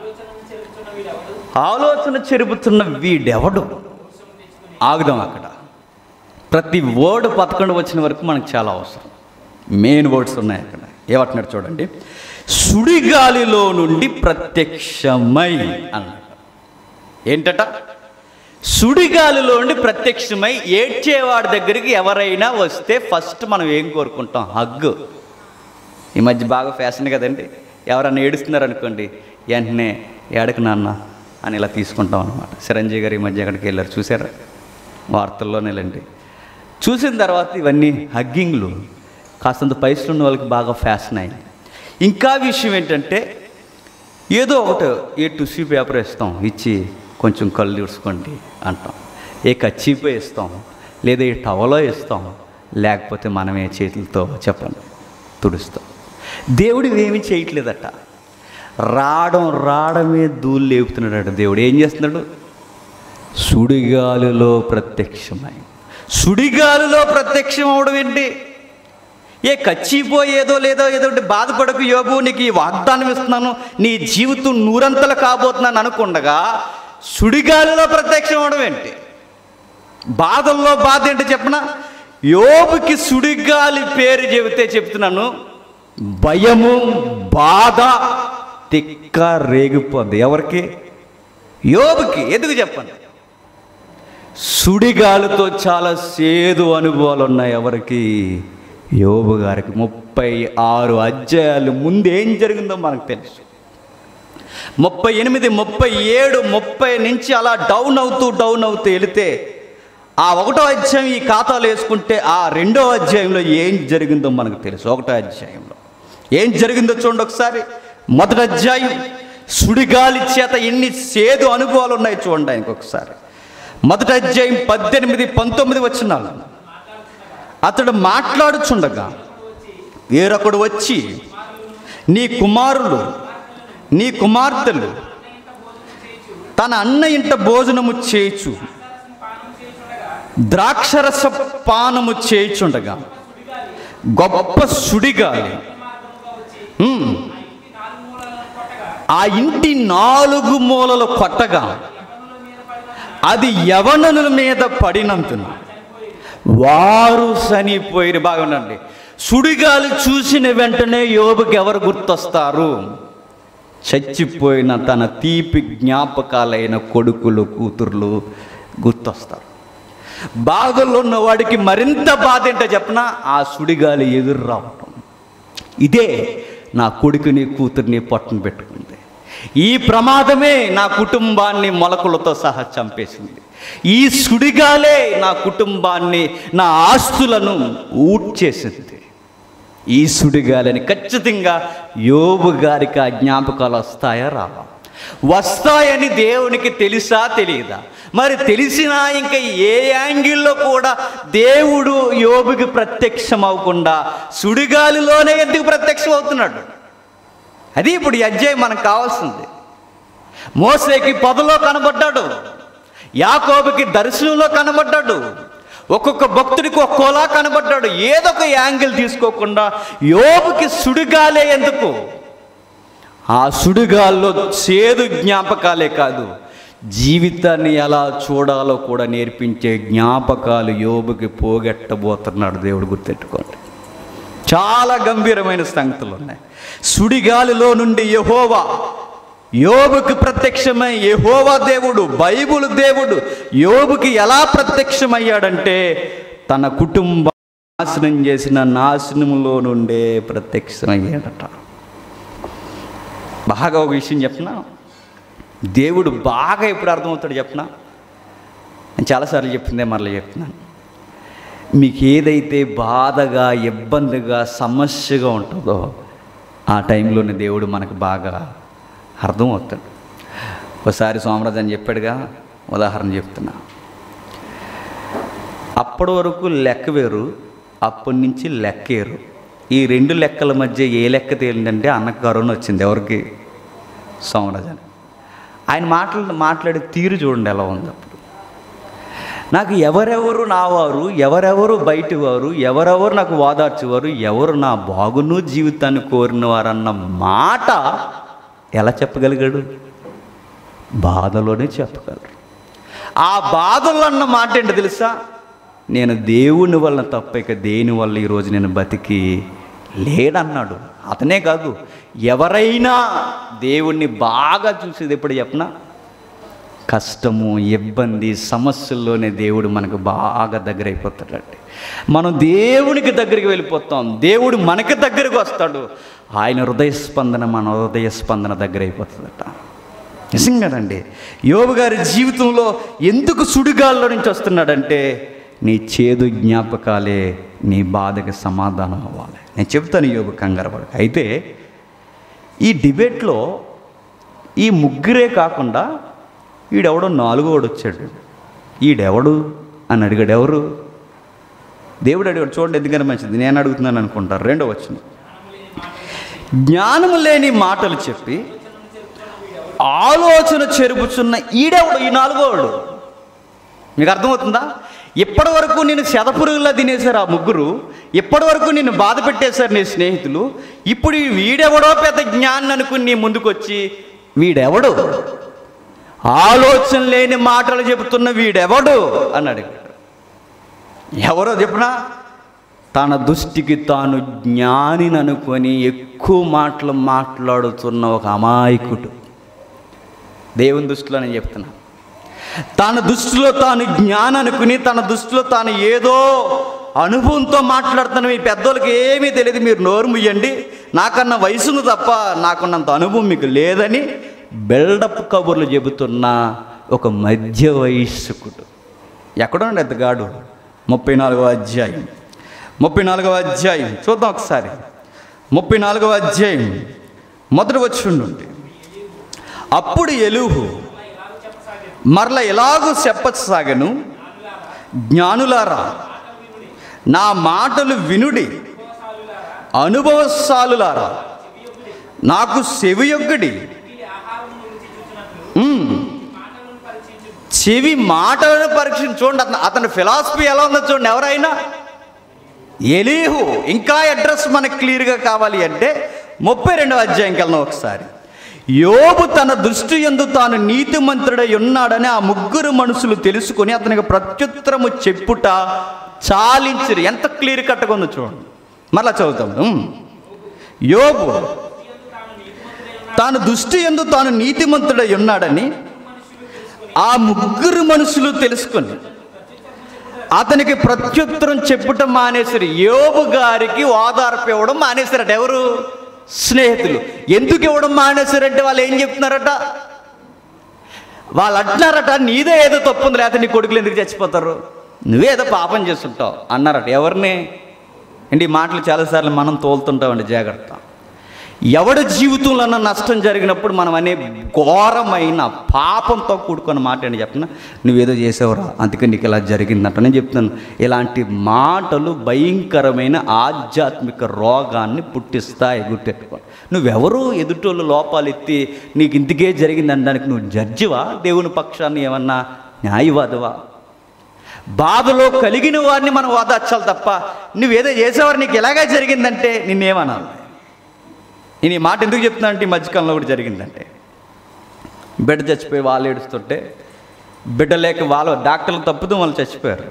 ఆలోచన చెరుపుతున్న వీడెవడు ఆగుదాం అక్కడ ప్రతి వర్డ్ పదకొండు వచ్చిన వరకు మనకు చాలా అవసరం మెయిన్ వర్డ్స్ ఉన్నాయి అక్కడ ఏమంటున్నాడు చూడండి సుడిగాలిలో నుండి ప్రత్యక్షమై అన్నాడు ఏంటట సుడిగాలిలో నుండి ప్రత్యక్షమై ఏడ్చేవాడి దగ్గరికి ఎవరైనా వస్తే ఫస్ట్ మనం ఏం కోరుకుంటాం హగ్గు ఈ మధ్య బాగా ఫ్యాషన్ కదండి ఎవరన్నా ఏడుస్తున్నారు అనుకోండి వెంటనే ఏడకు నాన్న అని ఇలా తీసుకుంటాం అనమాట చిరంజీవి గారు ఈ మధ్య ఎక్కడికి వెళ్ళారు చూసారా వార్తల్లోనేలండి చూసిన తర్వాత ఇవన్నీ హగ్గింగ్లు కాస్తంత పైసలు ఉన్న వాళ్ళకి బాగా ఫ్యాషన్ అయింది ఇంకా విషయం ఏంటంటే ఏదో ఒకటి ఏ టుసీ పేపర్ ఇస్తాం ఇచ్చి కొంచెం కళ్ళు తుడుచుకోండి అంటాం ఏ కచ్చిపో ఇస్తాం లేదా ఏ టవలో ఇస్తాం లేకపోతే మనమే చేతులతో చెప్పండి తుడుస్తాం దేవుడు ఏమీ చేయట్లేదట రావడం రావడమే ధూళి లేపుతున్నాడట దేవుడు ఏం చేస్తున్నాడు సుడిగాలిలో ప్రత్యక్షమై సుడిగాలిలో ప్రత్యక్షం అవడం ఏంటి ఏ కచ్చిపోయేదో లేదో ఏదో ఒకటి బాధపడకు యోగు నీకు ఈ వాగ్దానం ఇస్తున్నాను నీ జీవితం నూరంతలు కాబోతున్నాను అనుకుండగా సుడిగాలిలో ప్రత్యక్షం అవడం ఏంటి బాధల్లో బాధ ఏంటి చెప్పన యోబుకి సుడిగాలి పేరు చెబితే చెప్తున్నాను భయము బాధ తిక్క రేగిపోద్ది ఎవరికి యోబుకి ఎందుకు చెప్పండి సుడిగాలితో చాలా సేదు అనుభవాలు ఉన్నాయి ఎవరికి యోబు గారికి ముప్పై ఆరు అధ్యాయాలు ముందు ఏం జరిగిందో మనకు తెలుసు ముప్పై ఎనిమిది ముప్పై ఏడు ముప్పై నుంచి అలా డౌన్ అవుతూ డౌన్ అవుతూ వెళితే ఆ ఒకటో అధ్యాయం ఈ ఖాతాలో వేసుకుంటే ఆ రెండో అధ్యాయంలో ఏం జరిగిందో మనకు తెలుసు ఒకటో అధ్యాయంలో ఏం జరిగిందో చూడండి ఒకసారి మొదటి అధ్యాయం సుడిగాలి చేత ఎన్ని సేదు అనుభవాలు ఉన్నాయి చూడండి ఆయనకు ఒకసారి మొదటి అధ్యాయం పద్దెనిమిది పంతొమ్మిది వచ్చినాలు అతడు మాట్లాడుచుండగా వేరొకడు వచ్చి నీ కుమారులు నీ కుమార్తెలు తన అన్న ఇంట భోజనము చేయుచు ద్రాక్షరస పానము చేయుచుండగా గొప్ప సుడిగాలి ఉమ్, ఆ ఇంటి నాలుగు మూలలు కొట్టగా అది యవననుల మీద పడినందున వారు చనిపోయిన బాగుండండి సుడిగాలి చూసిన వెంటనే యోబుకి ఎవరు గుర్తొస్తారు చచ్చిపోయిన తన తీపి జ్ఞాపకాలైన కొడుకులు కూతుర్లు గుర్తొస్తారు బాధల్లో ఉన్న వాడికి మరింత బాధ ఏంటో చెప్పనా ఆ సుడిగాలి ఎదురు రావటం ఇదే నా కొడుకుని కూతుర్ని పొట్టను పెట్టుకుంది ఈ ప్రమాదమే నా కుటుంబాన్ని మొలకలతో సహా చంపేసింది ఈ సుడిగాలే నా కుటుంబాన్ని నా ఆస్తులను ఊడ్చేసింది ఈ సుడిగాలని ఖచ్చితంగా యోబు గారికి ఆ జ్ఞాపకాలు వస్తాయా రావా వస్తాయని దేవునికి తెలుసా తెలియదా మరి తెలిసినా ఇంకా ఏ యాంగిల్లో కూడా దేవుడు యోబుకి ప్రత్యక్షం అవ్వకుండా సుడిగాలిలోనే ఎందుకు ప్రత్యక్షం అవుతున్నాడు అది ఇప్పుడు ఈ అధ్యాయం మనకు కావాల్సింది మోసేకి పొదలో కనబడ్డాడు యాకోబుకి దర్శనంలో కనబడ్డాడు ఒక్కొక్క భక్తుడికి ఒక్కోలా కనబడ్డాడు ఏదో ఒక యాంగిల్ తీసుకోకుండా యోబుకి సుడిగాలే ఎందుకు ఆ సుడిగాల్లో చేదు జ్ఞాపకాలే కాదు జీవితాన్ని ఎలా చూడాలో కూడా నేర్పించే జ్ఞాపకాలు యోబుకి పోగొట్టబోతున్నాడు దేవుడు గుర్తెట్టుకోండి చాలా గంభీరమైన సంగతులు ఉన్నాయి సుడిగాలిలో నుండి యహోవా యోబుకి ప్రత్యక్షమై యహోవా దేవుడు బైబుల్ దేవుడు యోబుకి ఎలా ప్రత్యక్షమయ్యాడంటే తన కుటుంబ నాశనం చేసిన నాశనములో నుండే ప్రత్యక్షమయ్యాడట బాగా ఒక విషయం చెప్పనా దేవుడు బాగా ఎప్పుడు అర్థమవుతాడు చెప్పనా నేను చాలాసార్లు చెప్పిందే మరలా చెప్తున్నాను మీకు ఏదైతే బాధగా ఇబ్బందిగా సమస్యగా ఉంటుందో ఆ టైంలోనే దేవుడు మనకు బాగా అర్థమవుతాడు ఒకసారి సోమరాజు అని చెప్పాడుగా ఉదాహరణ చెప్తున్నా అప్పటి వరకు లెక్క వేరు అప్పటి నుంచి లెక్కేరు ఈ రెండు లెక్కల మధ్య ఏ లెక్క తేలిందంటే అన్నకు కరోనా వచ్చింది ఎవరికి సోమరాజు అని ఆయన మాటలు మాట్లాడే తీరు చూడండి ఎలా ఉంది అప్పుడు నాకు ఎవరెవరు నా వారు ఎవరెవరు బయటి వారు ఎవరెవరు నాకు ఓదార్చేవారు ఎవరు నా బాగును జీవితాన్ని కోరిన వారన్న మాట ఎలా చెప్పగలిగాడు బాధలోనే చెప్పగలరు ఆ బాధలు అన్న మాట ఏంటో తెలుసా నేను దేవుని వలన తప్ప ఇక దేని వల్ల ఈరోజు నేను బతికి లేడన్నాడు అతనే కాదు ఎవరైనా దేవుణ్ణి బాగా చూసేది ఎప్పుడు చెప్పనా కష్టము ఇబ్బంది సమస్యల్లోనే దేవుడు మనకు బాగా దగ్గర అయిపోతాడండి మనం దేవునికి దగ్గరికి వెళ్ళిపోతాం దేవుడు మనకి దగ్గరికి వస్తాడు ఆయన హృదయ స్పందన మన హృదయ స్పందన దగ్గర అయిపోతుందట నిజంగానండి యోబు గారి జీవితంలో ఎందుకు సుడిగాల్లో నుంచి వస్తున్నాడంటే నీ చేదు జ్ఞాపకాలే నీ బాధకి సమాధానం అవ్వాలి నేను చెప్తాను యోబు కంగారు పడక అయితే ఈ డిబేట్లో ఈ ముగ్గురే కాకుండా ఈడెవడో నాలుగోడు వచ్చాడు ఈడెవడు అని అడిగాడు ఎవరు దేవుడు అడిగాడు చూడండి ఎందుకని మంచిది నేను అడుగుతున్నాను అనుకుంటారు రెండో వచ్చిన జ్ఞానము లేని మాటలు చెప్పి ఆలోచన చెరుపుచున్న ఈడెవడు ఈ నాలుగోడు మీకు అర్థమవుతుందా ఇప్పటి వరకు నేను శతపురుగులా తినేశారు ఆ ముగ్గురు ఇప్పటి వరకు నిన్ను బాధ పెట్టేశారు నీ స్నేహితులు ఇప్పుడు ఈ వీడెవడో పెద్ద జ్ఞానం అనుకుని నీ ముందుకొచ్చి వీడెవడు ఆలోచన లేని మాటలు చెబుతున్న వీడెవడు అని అడిగాడు ఎవరో చెప్పినా తన దృష్టికి తాను జ్ఞానిని అనుకొని ఎక్కువ మాటలు మాట్లాడుతున్న ఒక అమాయకుడు దేవుని దృష్టిలో నేను చెప్తున్నా తన దృష్టిలో తాను జ్ఞానం అనుకుని తన దృష్టిలో తాను ఏదో అనుభవంతో మాట్లాడుతున్న మీ పెద్దోళ్ళకి ఏమీ తెలియదు మీరు నోరు ముయ్యండి నాకన్నా వయసును తప్ప నాకున్నంత అనుభవం మీకు లేదని బిల్డప్ కబుర్లు చెబుతున్న ఒక మధ్య వయస్కుడు ఎక్కడో ఎద్దగాడు ముప్పై నాలుగవ అధ్యాయం ముప్పై నాలుగవ అధ్యాయం చూద్దాం ఒకసారి ముప్పై నాలుగవ అధ్యాయం మొదటి వచ్చి ఉండుండి అప్పుడు ఎలుహు మరల ఎలాగూ చెప్పసాగను జ్ఞానులారా నా మాటలు వినుడి అనుభవశాలులారా నాకు సెవియొగ్గడి ఉమ్. చెవి మాటలను పరీక్షించి చూడండి అతను అతని ఫిలాసఫీ ఎలా ఉందో చూడండి ఎవరైనా ఎలీహు ఇంకా అడ్రస్ మనకు క్లియర్గా కావాలి అంటే ముప్పై రెండవ అధ్యాయంకి వెళ్దాం ఒకసారి యోబు తన దృష్టి ఎందు తాను నీతిమంతుడై ఉన్నాడని ఆ ముగ్గురు మనుషులు తెలుసుకొని అతనికి ప్రత్యుత్తరము చెప్పుట చాలించిరు ఎంత క్లియర్ కట్టగా ఉందో చూడండి మరలా చదువుతాం ఉమ్. యోబు తాను దృష్టి ఎందు తాను నీతిమంతుడై ఉన్నాడని ఆ ముగ్గురు మనుషులు తెలుసుకొని అతనికి ప్రత్యుత్తరం చెప్పుటం మానేశారు యోబు గారికి ఓదార్పు ఇవ్వడం మానేశారట ఎవరు స్నేహితులు ఎందుకు ఇవ్వడం మానేశారంటే వాళ్ళు ఏం చెప్తున్నారట వాళ్ళు అంటున్నారట నీదే ఏదో తప్పు ఉంది లేకపోతే నీ కొడుకులు ఎందుకు చచ్చిపోతారు నువ్వేదో పాపం చేస్తుంటావు అన్నారట ఎవరిని అంటే ఈ మాటలు చాలాసార్లు మనం తోలుతుంటామండి జాగ్రత్త ఎవడి జీవితంలో నష్టం జరిగినప్పుడు మనం అనే ఘోరమైన పాపంతో కూడుకున్న మాట ఏంటి చెప్పిన నువ్వేదో చేసావురా అందుకే నీకు ఇలా జరిగిందంట నేను చెప్తున్నాను ఇలాంటి మాటలు భయంకరమైన ఆధ్యాత్మిక రోగాన్ని పుట్టిస్తాయి గుర్తెట్టుకో నువ్వెవరు ఎదుటోళ్ళు లోపాలు ఎత్తి నీకు ఇందుకే జరిగింది అనడానికి నువ్వు జడ్జివా దేవుని పక్షాన్ని ఏమన్నా న్యాయవాదవా బాధలో కలిగిన వారిని మనం ఓదార్చాలి తప్ప నువ్వేదో చేసేవారు నీకు ఎలాగే జరిగిందంటే నిన్నేమనాలి నేను ఈ మాట ఎందుకు చెప్తున్నా అంటే ఈ మధ్యకాలంలో కూడా జరిగిందంటే బిడ్డ చచ్చిపోయి వాళ్ళు ఏడుస్తుంటే బిడ్డ లేక వాళ్ళు డాక్టర్లు తప్పుతూ వాళ్ళు చచ్చిపోయారు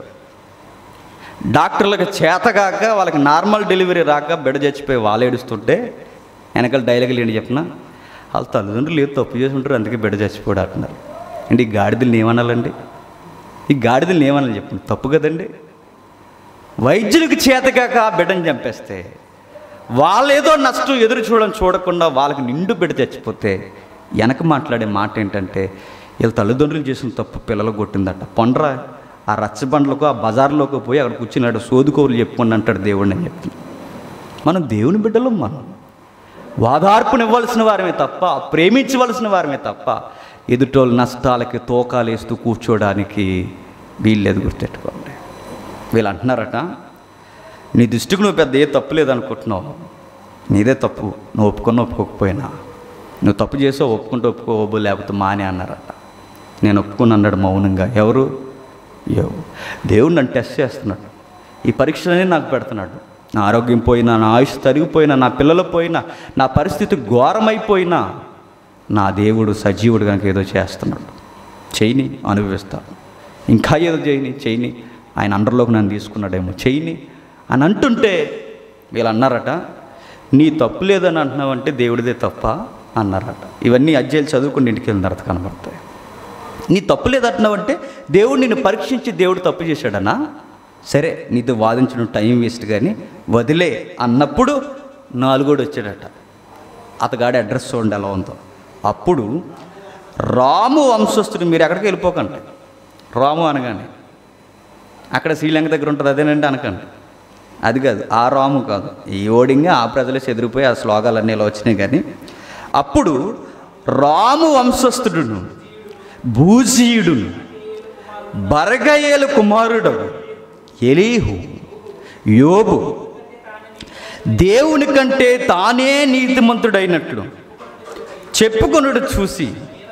డాక్టర్లకు చేతగాక వాళ్ళకి నార్మల్ డెలివరీ రాక బిడ్డ చచ్చిపోయి వాళ్ళు ఏడుస్తుంటే వెనకాల డైలాగులు ఏంటి చెప్పిన వాళ్ళ తల్లిదండ్రులు ఏదో తప్పు చేసి ఉంటారు అందుకే బిడ్డ చచ్చిపోయాడు అంటున్నారు అంటే ఈ గాడిదల్ని ఏమనాలండి ఈ గాడిదల్ని ఏమనాలి చెప్పండి తప్పు కదండి వైద్యులకు చేతగాక ఆ బిడ్డని చంపేస్తే వాళ్ళేదో నష్టం ఎదురు చూడడం చూడకుండా వాళ్ళకి నిండు బిడ్డ చచ్చిపోతే వెనక మాట్లాడే మాట ఏంటంటే వీళ్ళ తల్లిదండ్రులు చేసిన తప్పు పిల్లలు కొట్టిందట పొండ్రా ఆ రచ్చబండ్లకు ఆ బజార్లోకి పోయి అక్కడ కూర్చున్నాడు సోదుకోలు చెప్పుకోండి అంటాడు దేవుడిని అని చెప్తుంది మనం దేవుని బిడ్డలు మనం వాదార్పునివ్వాల్సిన వారమే తప్ప ప్రేమించవలసిన వారమే తప్ప ఎదుటోళ్ళ నష్టాలకి తోకాలు వేస్తూ కూర్చోడానికి వీళ్ళేది గుర్తెట్టుకోండి వీళ్ళు అంటున్నారట నీ దృష్టికి నువ్వు పెద్ద ఏ తప్పు లేదనుకుంటున్నావు నీదే తప్పు నువ్వు ఒప్పుకున్న ఒప్పుకోకపోయినా నువ్వు తప్పు చేసావు ఒప్పుకుంటే ఒప్పుకోవద్దు లేకపోతే మానే అన్నారట నేను ఒప్పుకుని అన్నాడు మౌనంగా ఎవరు ఎవరు దేవుడు నన్ను టెస్ట్ చేస్తున్నాడు ఈ పరీక్షలనే నాకు పెడుతున్నాడు నా ఆరోగ్యం పోయినా నా ఆయుష్ తరిగిపోయినా నా పిల్లలు పోయినా నా పరిస్థితి ఘోరమైపోయినా నా దేవుడు సజీవుడు కనుక ఏదో చేస్తున్నాడు చేయని అనుభవిస్తాను ఇంకా ఏదో చేయని చేయని ఆయన అండర్లోకి నన్ను తీసుకున్నాడేమో చేయని అని అంటుంటే వీళ్ళు అన్నారట నీ తప్పు లేదని అంటున్నావంటే దేవుడిదే తప్ప అన్నారట ఇవన్నీ అధ్యాయులు చదువుకుని ఇంటికి వెళ్ళిన తర్వాత కనబడతాయి నీ తప్పు లేదంటున్నావంటే దేవుడు నిన్ను పరీక్షించి దేవుడు తప్పు చేశాడనా సరే నీతో వాదించడం టైం వేస్ట్ కానీ వదిలే అన్నప్పుడు నాలుగోడు వచ్చాడట అతగాడి అడ్రస్ చూడండి ఎలా ఉందో అప్పుడు రాము వంశస్థుడు మీరు ఎక్కడికి వెళ్ళిపోకండి రాము అనగానే అక్కడ శ్రీలంక దగ్గర ఉంటుంది అదేనండి అనకండి అది కాదు ఆ రాము కాదు ఈ ఓడింగా ఆ ప్రజలు చెదిరిపోయి ఆ శ్లోకాలన్నీ ఇలా వచ్చినాయి కానీ అప్పుడు రాము వంశస్థుడును భూజీయుడును బరగయేలు కుమారుడు ఎలీహు యోబు దేవుని కంటే తానే నీతిమంతుడైనట్లు చెప్పుకొనుడు చూసి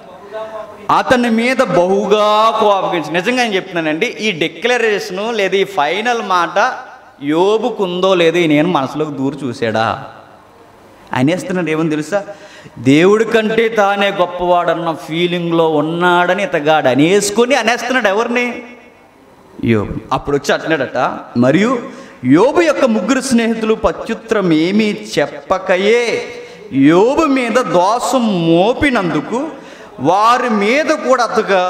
అతని మీద బహుగా కోపగించి నిజంగా నేను చెప్తున్నానండి ఈ డిక్లరేషను లేదా ఈ ఫైనల్ మాట యోబుకుందో లేదో ఈ నేను మనసులోకి దూరు చూసాడా అనేస్తున్నాడు ఏమని తెలుసా దేవుడి కంటే తానే గొప్పవాడన్న ఫీలింగ్లో ఉన్నాడని ఇతగాడు అనేసుకొని అనేస్తున్నాడు ఎవరిని యోబు అప్పుడు వచ్చి అంటున్నాడట మరియు యోబు యొక్క ముగ్గురు స్నేహితులు పత్యుత్రం ఏమీ చెప్పకయే యోబు మీద దోషం మోపినందుకు వారి మీద కూడా అతగా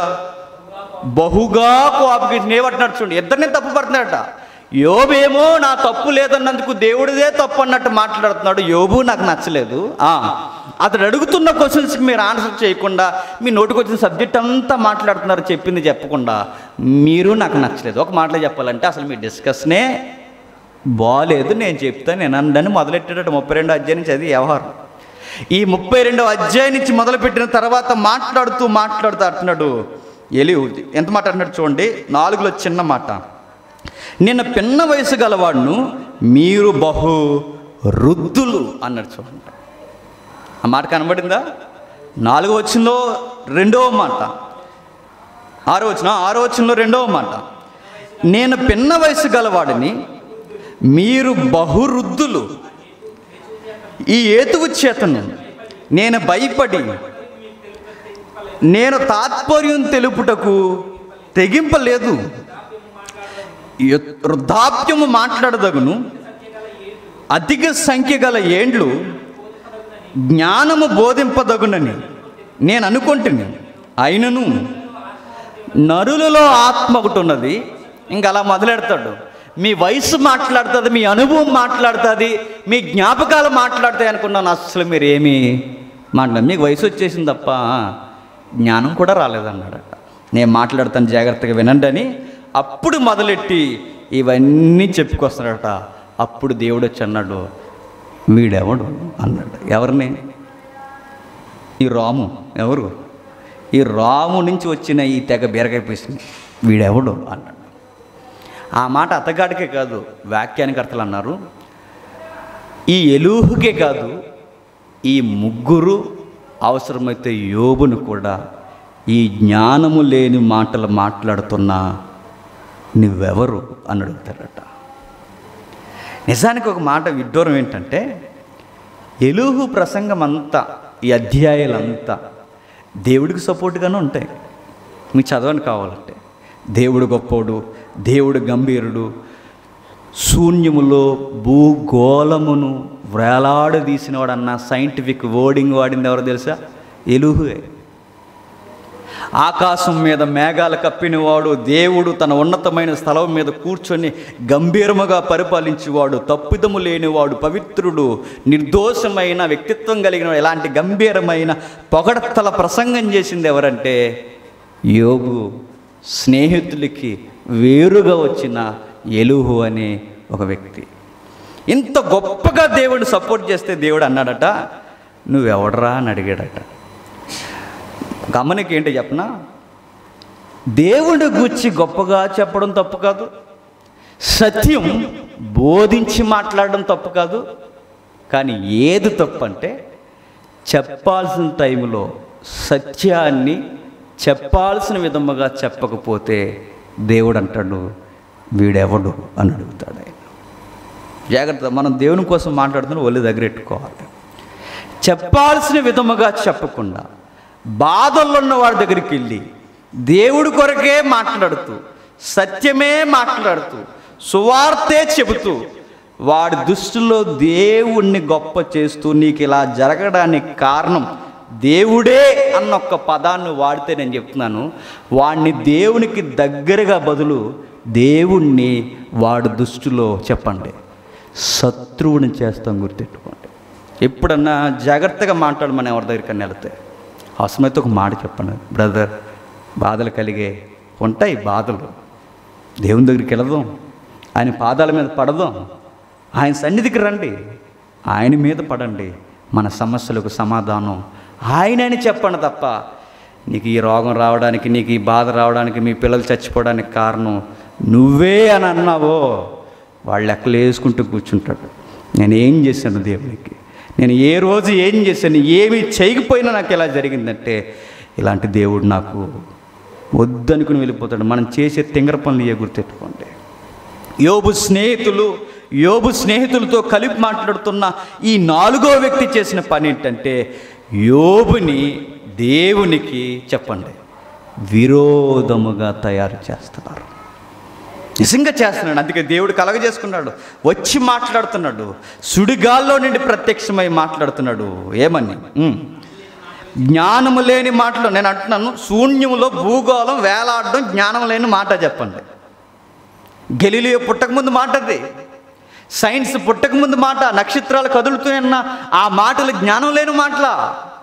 బహుగా కోపగించి ఏమంటున్నాడు చూడండి ఇద్దరిని తప్పు పడుతున్నాడట యోబేమో నా తప్పు లేదన్నందుకు దేవుడిదే తప్పు అన్నట్టు మాట్లాడుతున్నాడు యోబు నాకు నచ్చలేదు ఆ, అతడు అడుగుతున్న క్వశ్చన్స్కి మీరు ఆన్సర్ చేయకుండా మీ నోటికి వచ్చిన సబ్జెక్ట్ అంతా మాట్లాడుతున్నారు చెప్పింది చెప్పకుండా మీరు నాకు నచ్చలేదు ఒక మాటలో చెప్పాలంటే అసలు మీ డిస్కషనే బాగాలేదు నేను చెప్తాను నేను అందని మొదలెట్టాడట ముప్పై రెండో అధ్యాయం నుంచి అది వ్యవహారం ఈ ముప్పై రెండవ అధ్యాయం నుంచి మొదలుపెట్టిన తర్వాత మాట్లాడుతూ మాట్లాడుతూ అంటున్నాడు ఎలి ఎంత మాట అంటున్నాడు చూడండి నాలుగులో చిన్న మాట నిన్న పిన్న వయసు గలవాడును మీరు బహు వృద్ధులు అన్నాడు చూడండి ఆ మాట కనబడిందా నాలుగో వచ్చినలో రెండవ మాట ఆరో వచ్చిన ఆరో వచ్చినలో రెండవ మాట నేను పిన్న వయసు గలవాడిని మీరు బహువృద్ధులు ఈ ఏతువు చేతను నేను భయపడి నేను తాత్పర్యం తెలుపుటకు తెగింపలేదు యు- వృద్ధాప్యము మాట్లాడదగును అధిక సంఖ్య గల ఏండ్లు జ్ఞానము బోధింపదగునని నేను అనుకుంటుని అయినను నరులలో ఆత్మ ఒకటి ఉన్నది ఇంక అలా మొదలెడతాడు మీ వయసు మాట్లాడుతుంది మీ అనుభవం మాట్లాడుతుంది మీ జ్ఞాపకాలు మాట్లాడతాయి అనుకున్నాను అసలు మీరు ఏమీ మాట్లాడు మీకు వయసు వచ్చేసింది తప్ప జ్ఞానం కూడా రాలేదన్నాడట నేను మాట్లాడతాను జాగ్రత్తగా వినండి అని అప్పుడు మొదలెట్టి ఇవన్నీ చెప్పుకొస్తున్నాడట అప్పుడు దేవుడు వచ్చి అన్నాడు వీడెవడు అన్నాడు ఎవరిని ఈ రాము ఎవరు ఈ రాము నుంచి వచ్చిన ఈ తెగ బీరకైపోయింది వీడెవడు అన్నాడు ఆ మాట అతగాడికే కాదు వాక్యానికి అర్థాలు అన్నారు ఈ ఎలూహుకే కాదు ఈ ముగ్గురు అవసరమైతే యోబును కూడా ఈ జ్ఞానము లేని మాటలు మాట్లాడుతున్న నువ్వెవరు అని అడుగుతాడట నిజానికి ఒక మాట విడ్డూరం ఏంటంటే ఎలుహు ప్రసంగం అంతా ఈ అధ్యాయాలంతా దేవుడికి సపోర్ట్గానే ఉంటాయి మీకు చదవని కావాలంటే దేవుడు గొప్పోడు దేవుడు గంభీరుడు శూన్యములో భూగోళమును వేలాడదీసినవాడు అన్న సైంటిఫిక్ వర్డింగ్ వాడింది ఎవరో తెలుసా ఎలుహువే ఆకాశం మీద మేఘాలు కప్పినవాడు దేవుడు తన ఉన్నతమైన స్థలం మీద కూర్చొని గంభీరముగా పరిపాలించేవాడు తప్పిదము లేనివాడు పవిత్రుడు నిర్దోషమైన వ్యక్తిత్వం కలిగిన ఇలాంటి గంభీరమైన పొగడతల ప్రసంగం చేసింది ఎవరంటే యోగు స్నేహితులకి వేరుగా వచ్చిన ఎలుహు అనే ఒక వ్యక్తి ఇంత గొప్పగా దేవుడు సపోర్ట్ చేస్తే దేవుడు అన్నాడట నువ్వెవడరా అని అడిగాడట గమనిక ఏంటో చెప్పనా దేవుడి గురించి గొప్పగా చెప్పడం తప్పు కాదు సత్యం బోధించి మాట్లాడడం తప్పు కాదు కానీ ఏది తప్పు అంటే చెప్పాల్సిన టైంలో సత్యాన్ని చెప్పాల్సిన విధముగా చెప్పకపోతే దేవుడు అంటాడు వీడెవడు అని అడుగుతాడు ఆయన జాగ్రత్త మనం దేవుని కోసం మాట్లాడుతున్న ఒళ్ళు దగ్గర పెట్టుకోవాలి చెప్పాల్సిన విధముగా చెప్పకుండా బాధల్లో ఉన్న వాడి దగ్గరికి వెళ్ళి దేవుడి కొరకే మాట్లాడుతూ సత్యమే మాట్లాడుతూ సువార్తే చెబుతూ వాడి దృష్టిలో దేవుణ్ణి గొప్ప చేస్తూ నీకు ఇలా జరగడానికి కారణం దేవుడే అన్న ఒక్క పదాన్ని వాడితే నేను చెప్తున్నాను వాడిని దేవునికి దగ్గరగా బదులు దేవుణ్ణి వాడి దృష్టిలో చెప్పండి శత్రువుని చేస్తాం గుర్తెట్టుకోండి ఎప్పుడన్నా జాగ్రత్తగా మాట్లాడు మనం ఎవరి దగ్గరికి వెళ్తే అవసరమైతే ఒక మాట చెప్పండి బ్రదర్ బాధలు కలిగే ఉంటాయి బాధలు దేవుని దగ్గరికి వెళదాం ఆయన పాదాల మీద పడదాం ఆయన సన్నిధికి రండి ఆయన మీద పడండి మన సమస్యలకు సమాధానం ఆయనని చెప్పండి తప్ప నీకు ఈ రోగం రావడానికి నీకు ఈ బాధ రావడానికి మీ పిల్లలు చచ్చిపోవడానికి కారణం నువ్వే అని అన్నావో వాళ్ళు లెక్కలు వేసుకుంటూ కూర్చుంటాడు నేను ఏం చేశాను దేవునికి నేను ఏ రోజు ఏం చేశాను ఏమి చేయకపోయినా నాకు ఇలా జరిగిందంటే ఇలాంటి దేవుడు నాకు వద్దనుకుని వెళ్ళిపోతాడు మనం చేసే తింగర పనులు ఏ గుర్తెట్టుకోండి యోబు స్నేహితులు యోబు స్నేహితులతో కలిపి మాట్లాడుతున్న ఈ నాలుగో వ్యక్తి చేసిన పని ఏంటంటే యోబుని దేవునికి చెప్పండి విరోధముగా తయారు చేస్తున్నారు నిజంగా చేస్తున్నాడు అందుకే దేవుడు కలగజేసుకున్నాడు వచ్చి మాట్లాడుతున్నాడు సుడిగాల్లో నుండి ప్రత్యక్షమై మాట్లాడుతున్నాడు ఏమని ఉమ్. జ్ఞానము లేని మాటలు నేను అంటున్నాను శూన్యములో భూగోళం వేలాడడం జ్ఞానం లేని మాట చెప్పండి గెలిలియో పుట్టకముందు మాట అది సైన్స్ పుట్టకముందు మాట నక్షత్రాలు కదులుతున్న ఆ మాటలు జ్ఞానం లేని మాటలా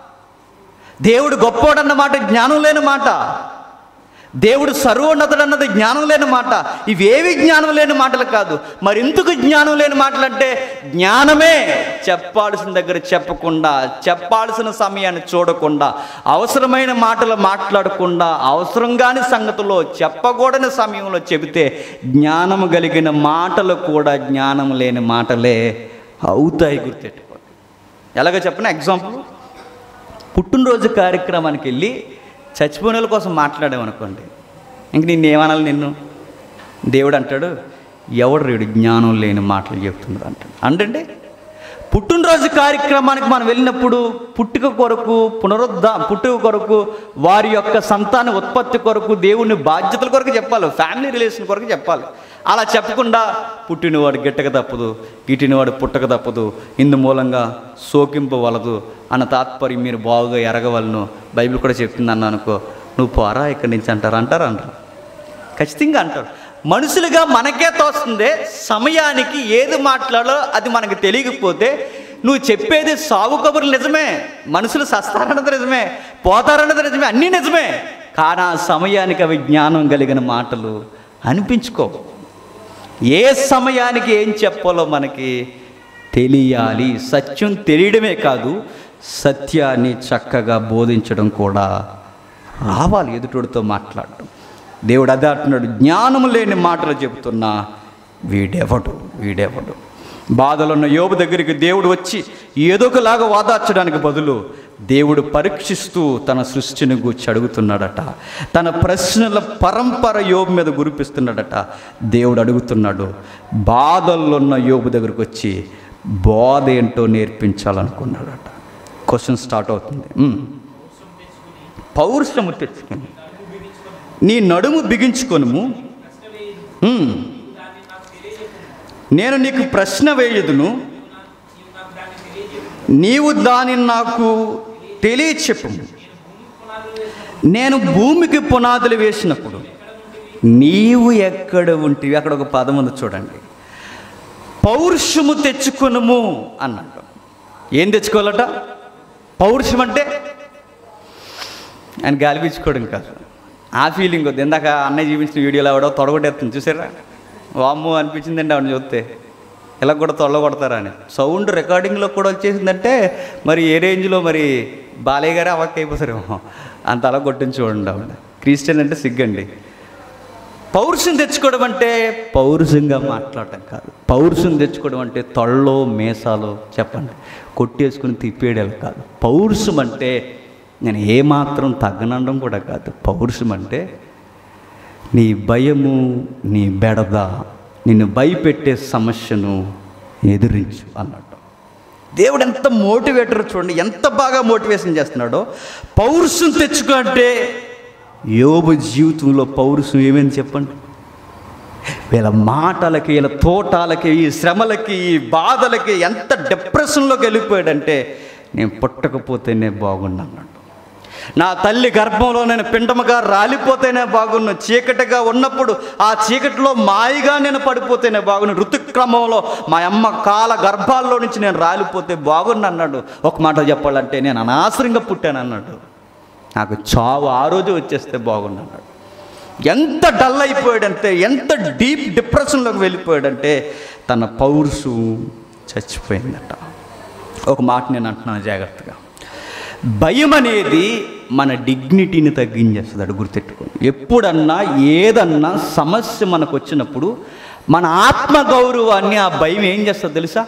దేవుడు గొప్పోడన్న మాట జ్ఞానం లేని మాట దేవుడు సర్వోన్నతుడు అన్నది జ్ఞానం లేని మాట ఇవేవి జ్ఞానం లేని మాటలు కాదు మరి ఎందుకు జ్ఞానం లేని మాటలు అంటే జ్ఞానమే చెప్పాల్సిన దగ్గర చెప్పకుండా చెప్పాల్సిన సమయాన్ని చూడకుండా అవసరమైన మాటలు మాట్లాడకుండా అవసరం కాని సంగతిలో చెప్పకూడని సమయంలో చెబితే జ్ఞానము కలిగిన మాటలు కూడా జ్ఞానం లేని మాటలే అవుతాయి గుర్తెట్టుకోండి ఎలాగో చెప్పిన ఎగ్జాంపుల్ పుట్టినరోజు కార్యక్రమానికి వెళ్ళి చచ్చిపోయిన వాళ్ళ కోసం మాట్లాడామనుకోండి ఇంక నిన్ను ఏమనాలి నిన్ను దేవుడు అంటాడు ఎవడు రేడు జ్ఞానం లేని మాటలు చెప్తున్నాడు అంటాడు అంటే పుట్టినరోజు కార్యక్రమానికి మనం వెళ్ళినప్పుడు పుట్టుక కొరకు పునరుద్ధ పుట్టుక కొరకు వారి యొక్క సంతాన ఉత్పత్తి కొరకు దేవుని బాధ్యతల కొరకు చెప్పాలి ఫ్యామిలీ రిలేషన్ కొరకు చెప్పాలి అలా చెప్పకుండా పుట్టినవాడు గిట్టక తప్పదు గిట్టినవాడు పుట్టక తప్పదు ఇందు మూలంగా సోకింపవలదు అన్న తాత్పర్యం మీరు బాగుగా ఎరగవలను బైబిల్ కూడా చెప్తుంది అన్న అనుకో నువ్వు పోరా ఇక్కడి నుంచి అంటారు అంటారు అంటారు ఖచ్చితంగా అంటారు మనుషులుగా మనకే తోస్తుంది సమయానికి ఏది మాట్లాడాలో అది మనకు తెలియకపోతే నువ్వు చెప్పేది సాగు కబుర్లు నిజమే మనుషులు సస్తారన్నది నిజమే పోతారన్నది నిజమే అన్నీ నిజమే కానీ ఆ సమయానికి అవి జ్ఞానం కలిగిన మాటలు అనిపించుకోవు ఏ సమయానికి ఏం చెప్పాలో మనకి తెలియాలి సత్యం తెలియడమే కాదు సత్యాన్ని చక్కగా బోధించడం కూడా రావాలి ఎదుటితో మాట్లాడటం దేవుడు అదే అంటున్నాడు జ్ఞానం లేని మాటలు చెబుతున్నా వీడెవడు వీడెవడు బాధలున్న యోబు దగ్గరికి దేవుడు వచ్చి ఏదో ఒకలాగా వాదార్చడానికి బదులు దేవుడు పరీక్షిస్తూ తన సృష్టిని గూర్చి అడుగుతున్నాడట తన ప్రశ్నల పరంపర యోబు మీద గురిపిస్తున్నాడట దేవుడు అడుగుతున్నాడు బాధల్లో ఉన్న యోబు దగ్గరకు వచ్చి బాధ ఏంటో నేర్పించాలనుకున్నాడట క్వశ్చన్ స్టార్ట్ అవుతుంది ఉమ్. పౌరుషము తెచ్చుకొని నీ నడుము బిగించుకొనుము ఉమ్. నేను నీకు ప్రశ్న వేయదును నీవు దానిని నాకు తెలియచెప్పు నేను భూమికి పునాదులు వేసినప్పుడు నీవు ఎక్కడ ఉంటివి అక్కడ ఒక పదం ఉంది చూడండి పౌరుషము తెచ్చుకొనుము అన్నాడు ఏం తెచ్చుకోవాలట పౌరుషం అంటే ఆయన గాలిపించుకోవడం కాదు ఆ ఫీలింగ్ వద్దు ఇందాక అన్నయ్య చూపించిన వీడియోలో ఎవడో తొడగొట్టేస్తుంది చూసారా వామ్ము అనిపించిందండి ఆవిడ చూస్తే ఇలా కూడా తొడగొడతారా అని సౌండ్ రికార్డింగ్లో కూడా వచ్చేసిందంటే మరి ఏ రేంజ్లో మరి బాలయ్య గారే అవక్క అయిపోతారేమో అంత అలా కొట్టించి చూడండి ఆవిడ క్రిస్టియన్ అంటే సిగ్గండి పౌరుషం తెచ్చుకోవడం అంటే పౌరుషంగా మాట్లాడటం కాదు పౌరుషం తెచ్చుకోవడం అంటే తొళ్ళలో మేసాలో చెప్పండి కొట్టేసుకుని తిప్పేయడం కాదు పౌరుషం అంటే నేను ఏమాత్రం తగ్గనండం కూడా కాదు పౌరుషం అంటే నీ భయము నీ బెడద నిన్ను భయపెట్టే సమస్యను ఎదిరించు అన్నట్టు దేవుడు ఎంత మోటివేటర్ చూడండి ఎంత బాగా మోటివేషన్ చేస్తున్నాడో పౌరుషం తెచ్చుకో అంటే యోబు జీవితంలో పౌరుషం ఏమైంది చెప్పండి వీళ్ళ మాటలకి వీళ్ళ తోటాలకి ఈ శ్రమలకి ఈ బాధలకి ఎంత డిప్రెషన్లోకి వెళ్ళిపోయాడంటే నేను పుట్టకపోతేనే బాగున్నాను నా తల్లి గర్భంలో నేను పిండముగా రాలిపోతేనే బాగున్నా చీకటిగా ఉన్నప్పుడు ఆ చీకటిలో మాయిగా నేను పడిపోతేనే బాగున్నా ఋతుక్రమంలో మా అమ్మ కాల గర్భాల్లో నుంచి నేను రాలిపోతే బాగున్నా అన్నాడు ఒక మాట చెప్పాలంటే నేను అనవసరంగా పుట్టాను అన్నాడు నాకు చావు ఆ రోజు వచ్చేస్తే బాగున్నా అన్నాడు ఎంత డల్ అయిపోయాడంటే ఎంత డీప్ డిప్రెషన్లోకి వెళ్ళిపోయాడంటే తన పౌరుషు చచ్చిపోయిందట ఒక మాట నేను అంటున్నాను జాగ్రత్తగా భయం అనేది మన డిగ్నిటీని తగ్గించేస్తుంది అడు గుర్తెట్టుకోండి ఎప్పుడన్నా ఏదన్నా సమస్య మనకు వచ్చినప్పుడు మన ఆత్మ గౌరవాన్ని ఆ భయం ఏం చేస్తుంది తెలుసా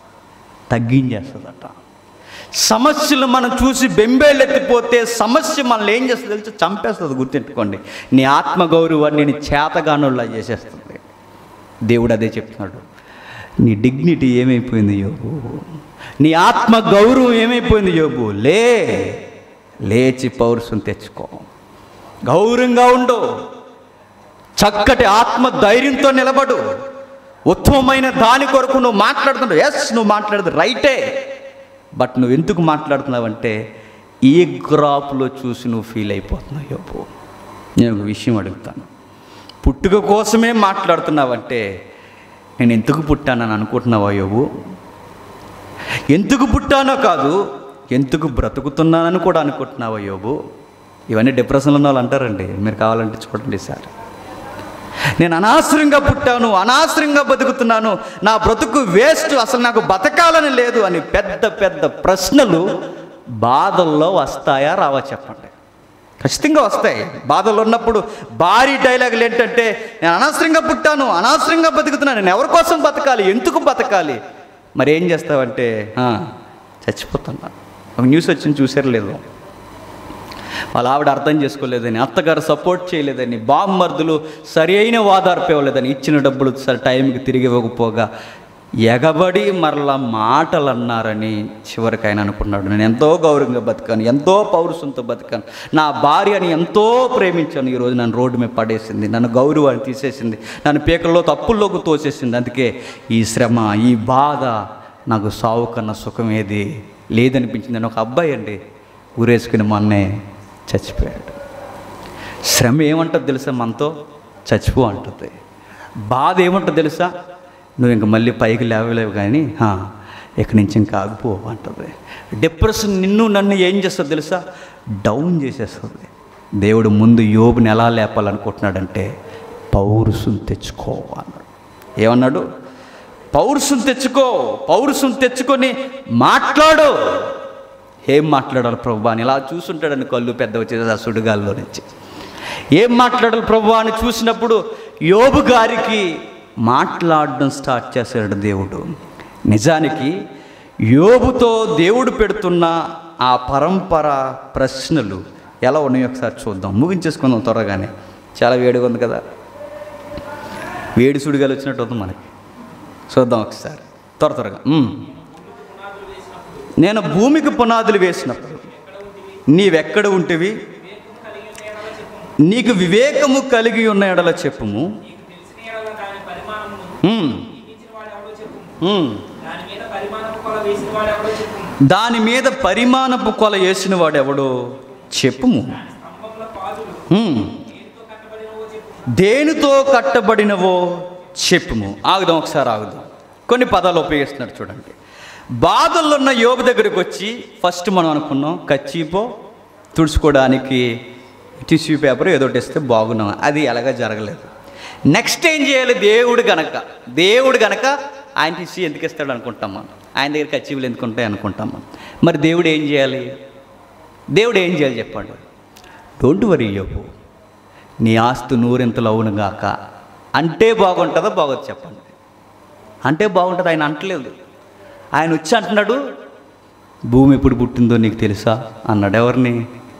తగ్గించేస్తుందట సమస్యలు మనం చూసి బెంబేలెత్తిపోతే సమస్య మనల్ని ఏం చేస్తుంది తెలుసా చంపేస్తుంది గుర్తెట్టుకోండి నీ ఆత్మ గౌరవాన్ని నీ చేతగానుల్లా చేసేస్తుంది దేవుడు అదే చెప్తున్నాడు నీ డిగ్నిటీ ఏమైపోయింది యోబు నీ ఆత్మ గౌరవం ఏమైపోయింది యోబు లే లేచి పౌరుషం తెచ్చుకో గౌరవంగా ఉండు చక్కటి ఆత్మ ధైర్యంతో నిలబడు ఉత్తమమైన దాని కొరకు నువ్వు మాట్లాడుతున్నావు ఎస్ నువ్వు మాట్లాడదు రైటే బట్ నువ్వు ఎందుకు మాట్లాడుతున్నావంటే ఈ గ్రాఫ్లో చూసి నువ్వు ఫీల్ అయిపోతున్నావు యోబు నేను ఒక విషయం అడుగుతాను పుట్టుక కోసమే మాట్లాడుతున్నావంటే నేను ఎందుకు పుట్టానని అనుకుంటున్నావా యోబు ఎందుకు పుట్టానో కాదు ఎందుకు బ్రతుకుతున్నానని కూడా అనుకుంటున్నావా యోబు ఇవన్నీ డిప్రెషన్లో ఉన్న వాళ్ళు అంటారండి మీరు కావాలంటే చూడండి సార్ నేను అనవసరంగా పుట్టాను అనవసరంగా బతుకుతున్నాను నా బ్రతుకు వేస్ట్ అసలు నాకు బతకాలని లేదు అని పెద్ద పెద్ద ప్రశ్నలు బాధల్లో వస్తాయా రావా చెప్పండి ఖచ్చితంగా వస్తాయి బాధలు ఉన్నప్పుడు భారీ డైలాగులు ఏంటంటే నేను అనవసరంగా పుట్టాను అనవసరంగా బతుకుతున్నాను నేను ఎవరి కోసం బతకాలి ఎందుకు బతకాలి మరి ఏం చేస్తావంటే "ఆ, చచ్చిపోతున్నా ఒక న్యూస్ వచ్చింది చూసారు లేదు వాళ్ళ ఆవిడ అర్థం చేసుకోలేదని అత్తగారు సపోర్ట్ చేయలేదని బామ్మర్దులు సరి అయిన వాదార్పు ఇవ్వలేదని ఇచ్చిన డబ్బులు సరి టైంకి తిరిగి ఇవ్వకపోగా ఎగబడి మరలా మాటలు అన్నారని చివరికి ఆయన అనుకున్నాడు నేను ఎంతో గౌరవంగా బతికాను ఎంతో పౌరుషంతో బతికాను నా భార్యని ఎంతో ప్రేమించాను ఈరోజు నన్ను రోడ్డు మీద పడేసింది నన్ను గౌరవాన్ని తీసేసింది నన్ను పీకల్లో తప్పుల్లోకి తోసేసింది అందుకే ఈ శ్రమ ఈ బాధ నాకు సావు కన్నా సుఖం ఏది లేదనిపించింది అని ఒక అబ్బాయి అండి ఊరేసుకుని మొన్నే చచ్చిపోయాడు శ్రమ ఏమంటుంది తెలుసా మనతో చచ్చిపో అంటుంది బాధ ఏమంటుంది తెలుసా నువ్వు ఇంక మళ్ళీ పైకి లేవలేవు కానీ "హా, ఇక్కడి నుంచి ఇంకా ఆగిపో అంటుంది డిప్రెషన్ నిన్ను నన్ను ఏం చేస్తుంది తెలుసా డౌన్ చేసేస్తుంది దేవుడు ముందు యోబుని ఎలా లేపాలనుకుంటున్నాడంటే పౌరుషం తెచ్చుకో అన్నాడు ఏమన్నాడు పౌరుషం తెచ్చుకో పౌరుషం తెచ్చుకొని మాట్లాడు ఏం మాట్లాడాలి ప్రభు అని ఇలా చూసుంటాడని కళ్ళు పెద్ద వచ్చేది ఆ సుడిగాల్లో నుంచి ఏం మాట్లాడాలి ప్రభు అని చూసినప్పుడు యోబు గారికి మాట్లాడడం స్టార్ట్ చేశాడు దేవుడు నిజానికి యోబుతో దేవుడు పెడుతున్న ఆ పరంపర ప్రశ్నలు ఎలా ఉన్నాయో ఒకసారి చూద్దాం ముగించేసుకుందాం త్వరగానే చాలా వేడిగా ఉంది కదా వేడి సుడిగాలు వచ్చినట్టు ఉంది మనకి చూద్దాం ఒకసారి త్వర త్వరగా ఉమ్. నేను భూమికి పునాదులు వేసినప్పుడు నీవెక్కడ ఉంటివి నీకు వివేకము కలిగి ఉన్న ఎడల చెప్పుము ఉమ్. ఉమ్. దాని మీద పరిమాణపు కొల వేసిన వాడు ఎవడో చెప్పుము ఉమ్. దేనితో కట్టబడినవో చెప్పుము ఆగుదాం ఒకసారి ఆగుదాం కొన్ని పదాలు ఉపయోగిస్తున్నాడు చూడండి బాధల్లో ఉన్న యోగు దగ్గరికి వచ్చి ఫస్ట్ మనం అనుకున్నాం కచ్చీపో తుడుచుకోవడానికి టిష్యూ పేపర్ ఏదో ఒకటి ఇస్తే బాగున్నాం అది ఎలాగా జరగలేదు నెక్స్ట్ ఏం చేయాలి దేవుడు గనక దేవుడు గనక ఆయన టిష్యూ ఎందుకు ఇస్తాడు అనుకుంటాం మనం ఆయన దగ్గర కచ్చీపులు ఎందుకు ఉంటాయి అనుకుంటాం మనం మరి దేవుడు ఏం చేయాలి దేవుడు ఏం చేయాలి చెప్పండి డోంట్ వరీ యోగు నీ ఆస్తు నూరింతలు అవునుగాక అంటే బాగుంటుందో బాగోదు చెప్పండి అంటే బాగుంటుంది ఆయన అంటలేదు ఆయన వచ్చి అంటున్నాడు భూమి ఎప్పుడు పుట్టిందో నీకు తెలుసా అన్నాడు ఎవరిని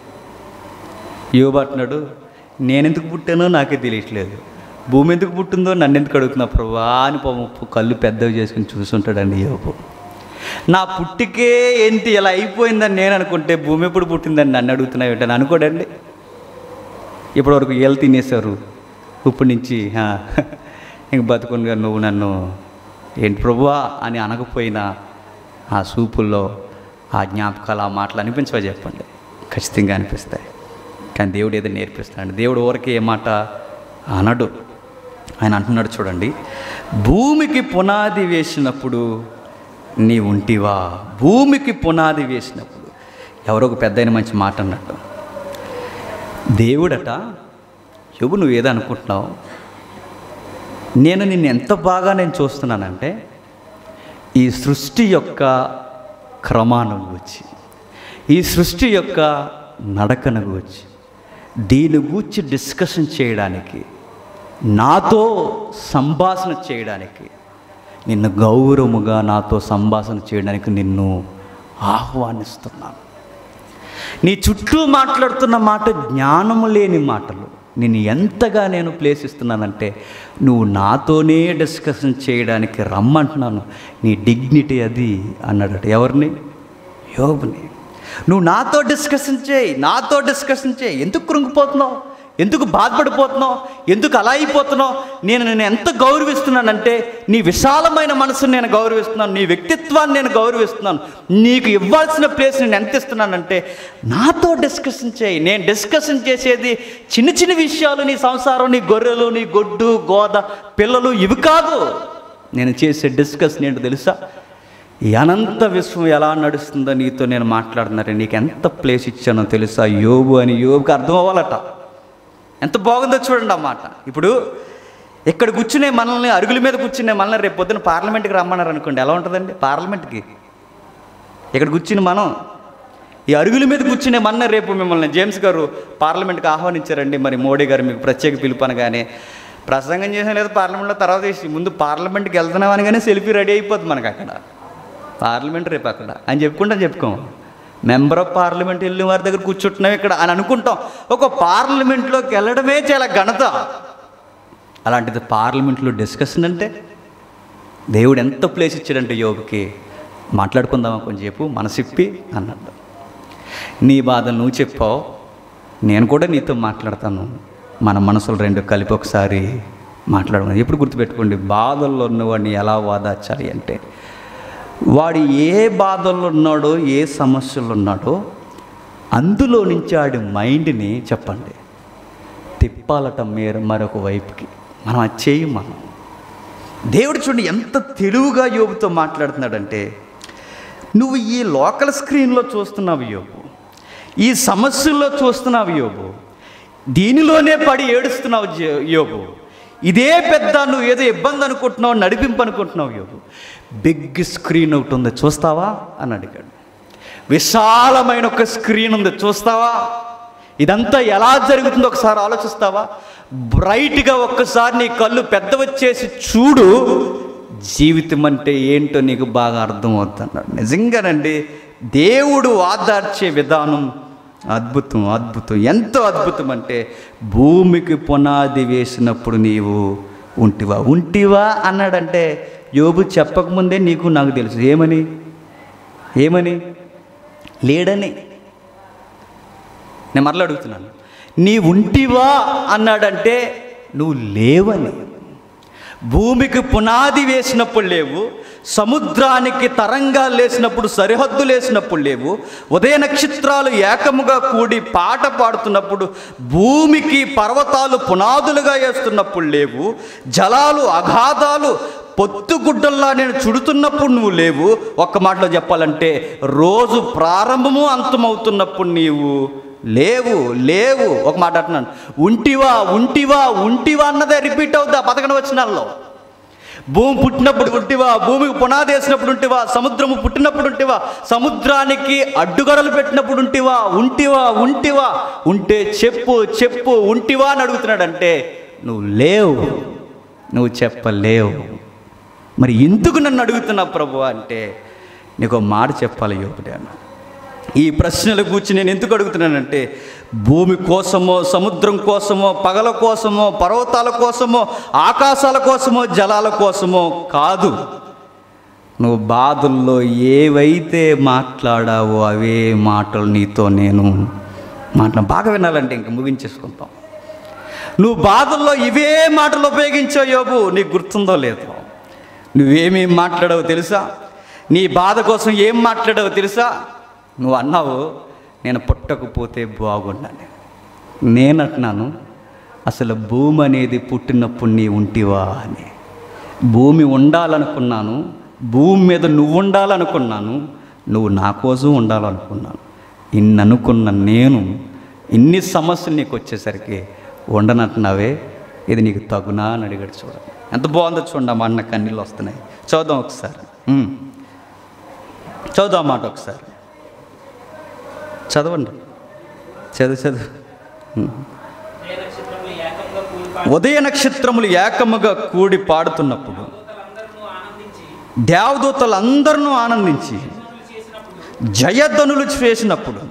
యోబు అంటున్నాడు నేనెందుకు పుట్టానో నాకే తెలియట్లేదు భూమి ఎందుకు పుట్టిందో నన్ను ఎందుకు అడుగుతున్నా ప్రభా అని పాపం కళ్ళు పెద్దవి చేసుకుని చూసుంటాడండి యోబు నా పుట్టికే ఏంటి ఇలా అయిపోయిందని నేను అనుకుంటే భూమి ఎప్పుడు పుట్టిందని నన్ను అడుగుతున్నా ఏంటని అనుకోడండి ఇప్పటివరకు ఏళ్ళు తినేశారు ఇప్పటి నుంచి "హా, ఇంక బతుకునిగా నువ్వు నన్ను ఏంటి ప్రభువా అని అనకపోయినా ఆ సూపుల్లో ఆ జ్ఞాపకాలు ఆ మాటలు అనిపించవా చెప్పండి ఖచ్చితంగా అనిపిస్తాయి కానీ దేవుడు ఏదో నేర్పిస్తాడు దేవుడు ఊరికి ఏ మాట అనడు ఆయన అంటున్నాడు చూడండి భూమికి పునాది వేసినప్పుడు నీ ఉంటివా భూమికి పునాది వేసినప్పుడు ఎవరో ఒక పెద్ద మంచి మాట అన్నట్టు దేవుడట యువు నువ్వు ఏదో అనుకుంటున్నావు నేను నిన్ను ఎంత బాగా నేను చూస్తున్నానంటే ఈ సృష్టి యొక్క క్రమానం వచ్చి ఈ సృష్టి యొక్క నడకను వచ్చి దీని గూర్చి డిస్కషన్ చేయడానికి నాతో సంభాషణ చేయడానికి నిన్ను గౌరవముగా నాతో సంభాషణ చేయడానికి నిన్ను ఆహ్వానిస్తున్నాను నీ చుట్టూ మాట్లాడుతున్న మాట జ్ఞానము లేని మాటలు నేను ఎంతగా నేను ప్లేస్ ఇస్తున్నానంటే నువ్వు నాతోనే డిస్కషన్ చేయడానికి రమ్మంటున్నాను నీ డిగ్నిటీ అది అన్నాడట ఎవరిని యోగుని నువ్వు నాతో డిస్కషన్ చేయి నాతో డిస్కషన్ చేయి ఎందుకు కృంగిపోతున్నావు ఎందుకు బాధపడిపోతున్నావు ఎందుకు అలా అయిపోతున్నావు నేను నేను ఎంత గౌరవిస్తున్నానంటే నీ విశాలమైన మనసుని నేను గౌరవిస్తున్నాను నీ వ్యక్తిత్వాన్ని నేను గౌరవిస్తున్నాను నీకు ఇవ్వాల్సిన ప్లేస్ నేను ఎంత ఇస్తున్నానంటే నాతో డిస్కషన్ చేయి నేను డిస్కషన్ చేసేది చిన్న చిన్న విషయాలు నీ సంసారం నీ గొర్రెలు నీ గొడ్డు గోద పిల్లలు ఇవి కాదు నేను చేసే డిస్కషన్ ఏంటో తెలుసా ఈ అనంత విశ్వం ఎలా నడుస్తుందో నీతో నేను మాట్లాడుతున్నారే నీకు ఎంత ప్లేస్ ఇచ్చానో తెలుసా యోబు అని యోబుకి అర్థం అవ్వాలట ఎంత బాగుందో చూడండి అన్నమాట ఇప్పుడు ఇక్కడ కూర్చునే మనల్ని అరుగుల మీద కూర్చునే మనల్ని రేపు పొద్దున పార్లమెంట్కి రమ్మన్నారు అనుకోండి ఎలా ఉంటుందండి పార్లమెంట్కి ఇక్కడ కూర్చుని మనం ఈ అరుగుల మీద కూర్చునే మన రేపు మిమ్మల్ని జేమ్స్ గారు పార్లమెంట్కి ఆహ్వానించారండి మరి మోడీ గారు మీకు ప్రత్యేక పిలుపు అనగానే ప్రసంగం చేసిన లేదు పార్లమెంట్లో తర్వాత చేసి ముందు పార్లమెంట్కి వెళ్తున్నాం అనగానే సెల్ఫీ రెడీ అయిపోద్ది మనకు అక్కడ పార్లమెంట్ రేపు అక్కడ అని చెప్పుకుంటాం చెప్పుకోం మెంబర్ ఆఫ్ పార్లమెంట్ వెళ్ళిన వారి దగ్గర కూర్చుంటున్నాం ఇక్కడ అని అనుకుంటాం ఒక పార్లమెంట్లోకి వెళ్ళడమే చాలా ఘనత అలాంటిది పార్లమెంట్లో డిస్కషన్ అంటే దేవుడు ఎంత ప్లేస్ ఇచ్చాడంటే యోగుకి మాట్లాడుకుందామా కొంచెంసేపు మనసిప్పి అన్నాడు నీ బాధ నువ్వు చెప్పావు నేను కూడా నీతో మాట్లాడతాను మన మనసులు రెండు కలిపి ఒకసారి మాట్లాడమని ఎప్పుడు గుర్తుపెట్టుకోండి బాధల్లో ఉన్నవాడిని ఎలా వాదాచాలి అంటే వాడు ఏ బాధల్లో ఉన్నాడో ఏ సమస్యలు ఉన్నాడో అందులో నుంచి ఆడి మైండ్ని చెప్పండి తిప్పాలట మీరు మరొక వైపుకి మనం అది చేయం మనం దేవుడు చూడండి ఎంత తెలివిగా యోబుతో మాట్లాడుతున్నాడంటే నువ్వు ఈ లోకల్ స్క్రీన్లో చూస్తున్నావు యోబు ఈ సమస్యల్లో చూస్తున్నావు యోబు దీనిలోనే పడి ఏడుస్తున్నావు జో- యోబు ఇదే పెద్ద నువ్వు ఏదో ఇబ్బంది అనుకుంటున్నావు నడిపింపు అనుకుంటున్నావు యోబు బిగ్ స్క్రీన్ ఒకటి ఉంది చూస్తావా అని అడిగాడు విశాలమైన ఒక స్క్రీన్ ఉంది చూస్తావా ఇదంతా ఎలా జరుగుతుందో ఒకసారి ఆలోచిస్తావా బ్రైట్గా ఒక్కసారి నీ కళ్ళు పెద్ద వచ్చేసి చూడు జీవితం అంటే ఏంటో నీకు బాగా అర్థమవుతుంది అన్నాడు నిజంగానండి దేవుడు ఆదార్చే విధానం అద్భుతం అద్భుతం ఎంతో అద్భుతం అంటే భూమికి పునాది వేసినప్పుడు నీవు ఉంటివా ఉంటివా అన్నాడంటే యోబు చెప్పకముందే నీకు నాకు తెలుసు ఏమని ఏమని లేడని నేను మరలా అడుగుతున్నాను నీ ఉంటివా అన్నాడంటే నువ్వు లేవని భూమికి పునాది వేసినప్పుడు లేవు సముద్రానికి తరంగాలు లేసినప్పుడు సరిహద్దులు వేసినప్పుడు లేవు ఉదయ నక్షత్రాలు ఏకముగా కూడి పాట పాడుతున్నప్పుడు భూమికి పర్వతాలు పునాదులుగా వేస్తున్నప్పుడు లేవు జలాలు అగాధాలు పొత్తుగుడ్డల్లా నేను చుడుతున్నప్పుడు నువ్వు లేవు ఒక్క మాటలో చెప్పాలంటే రోజు ప్రారంభము అంతమవుతున్నప్పుడు నీవు లేవు లేవు ఒక మాట అంటున్నాను ఉంటివా ఉంటివా ఉంటివా అన్నదే రిపీట్ అవుద్దా పదకొండు వచ్చినాల్లో భూమి పుట్టినప్పుడు ఉంటివా భూమికి పునాది వేసినప్పుడు ఉంటివా సముద్రము పుట్టినప్పుడు ఉంటివా సముద్రానికి అడ్డుగడలు పెట్టినప్పుడు ఉంటివా ఉంటివా ఉంటివా ఉంటే చెప్పు చెప్పు ఉంటివా అని అడుగుతున్నాడంటే నువ్వు లేవు నువ్వు చెప్పలేవు మరి ఎందుకు నన్ను అడుగుతున్నావు ప్రభు అంటే నీకు ఒక మాట చెప్పాలి యోగుడాను ఈ ప్రశ్నల గురించి నేను ఎందుకు అడుగుతున్నానంటే భూమి కోసమో సముద్రం కోసమో పగల కోసమో పర్వతాల కోసమో ఆకాశాల కోసమో జలాల కోసమో కాదు నువ్వు బాధల్లో ఏవైతే మాట్లాడావో అవే మాటలు నీతో నేను మాట్లా బాగా వినాలంటే ఇంక ముగించేసుకుంటాం నువ్వు బాధల్లో ఇవే మాటలు ఉపయోగించావు యోబు నీకు గుర్తుందో లేదో నువ్వేమేం మాట్లాడావో తెలుసా నీ బాధ కోసం ఏం మాట్లాడావో తెలుసా నువ్వు అన్నావు నేను పుట్టకపోతే బాగుండాలి నేను అంటున్నాను అసలు భూమి అనేది పుట్టినప్పుడు నీ ఉంటివా అని భూమి ఉండాలనుకున్నాను భూమి మీద నువ్వు ఉండాలనుకున్నాను నువ్వు నా కోసం ఉండాలనుకున్నాను ఇన్ని అనుకున్న నేను ఇన్ని సమస్యలు నీకు వచ్చేసరికి ఉండనంటున్నావే ఇది నీకు తగునా అని అడిగాడు చూడండి ఎంత బాగుందో చూడండి ఆ మాట నాకు కన్నీళ్ళు వస్తున్నాయి చూద్దాం ఒకసారి ఉమ్. చదువు ఆ మాట ఒకసారి చదవండి చదువు చదువు ఉమ్. ఉదయ నక్షత్రములు ఏకముగా కూడి పాడుతున్నప్పుడు దేవదూతలందరూ ఆనందించి జయధ్వనులు చేసినప్పుడు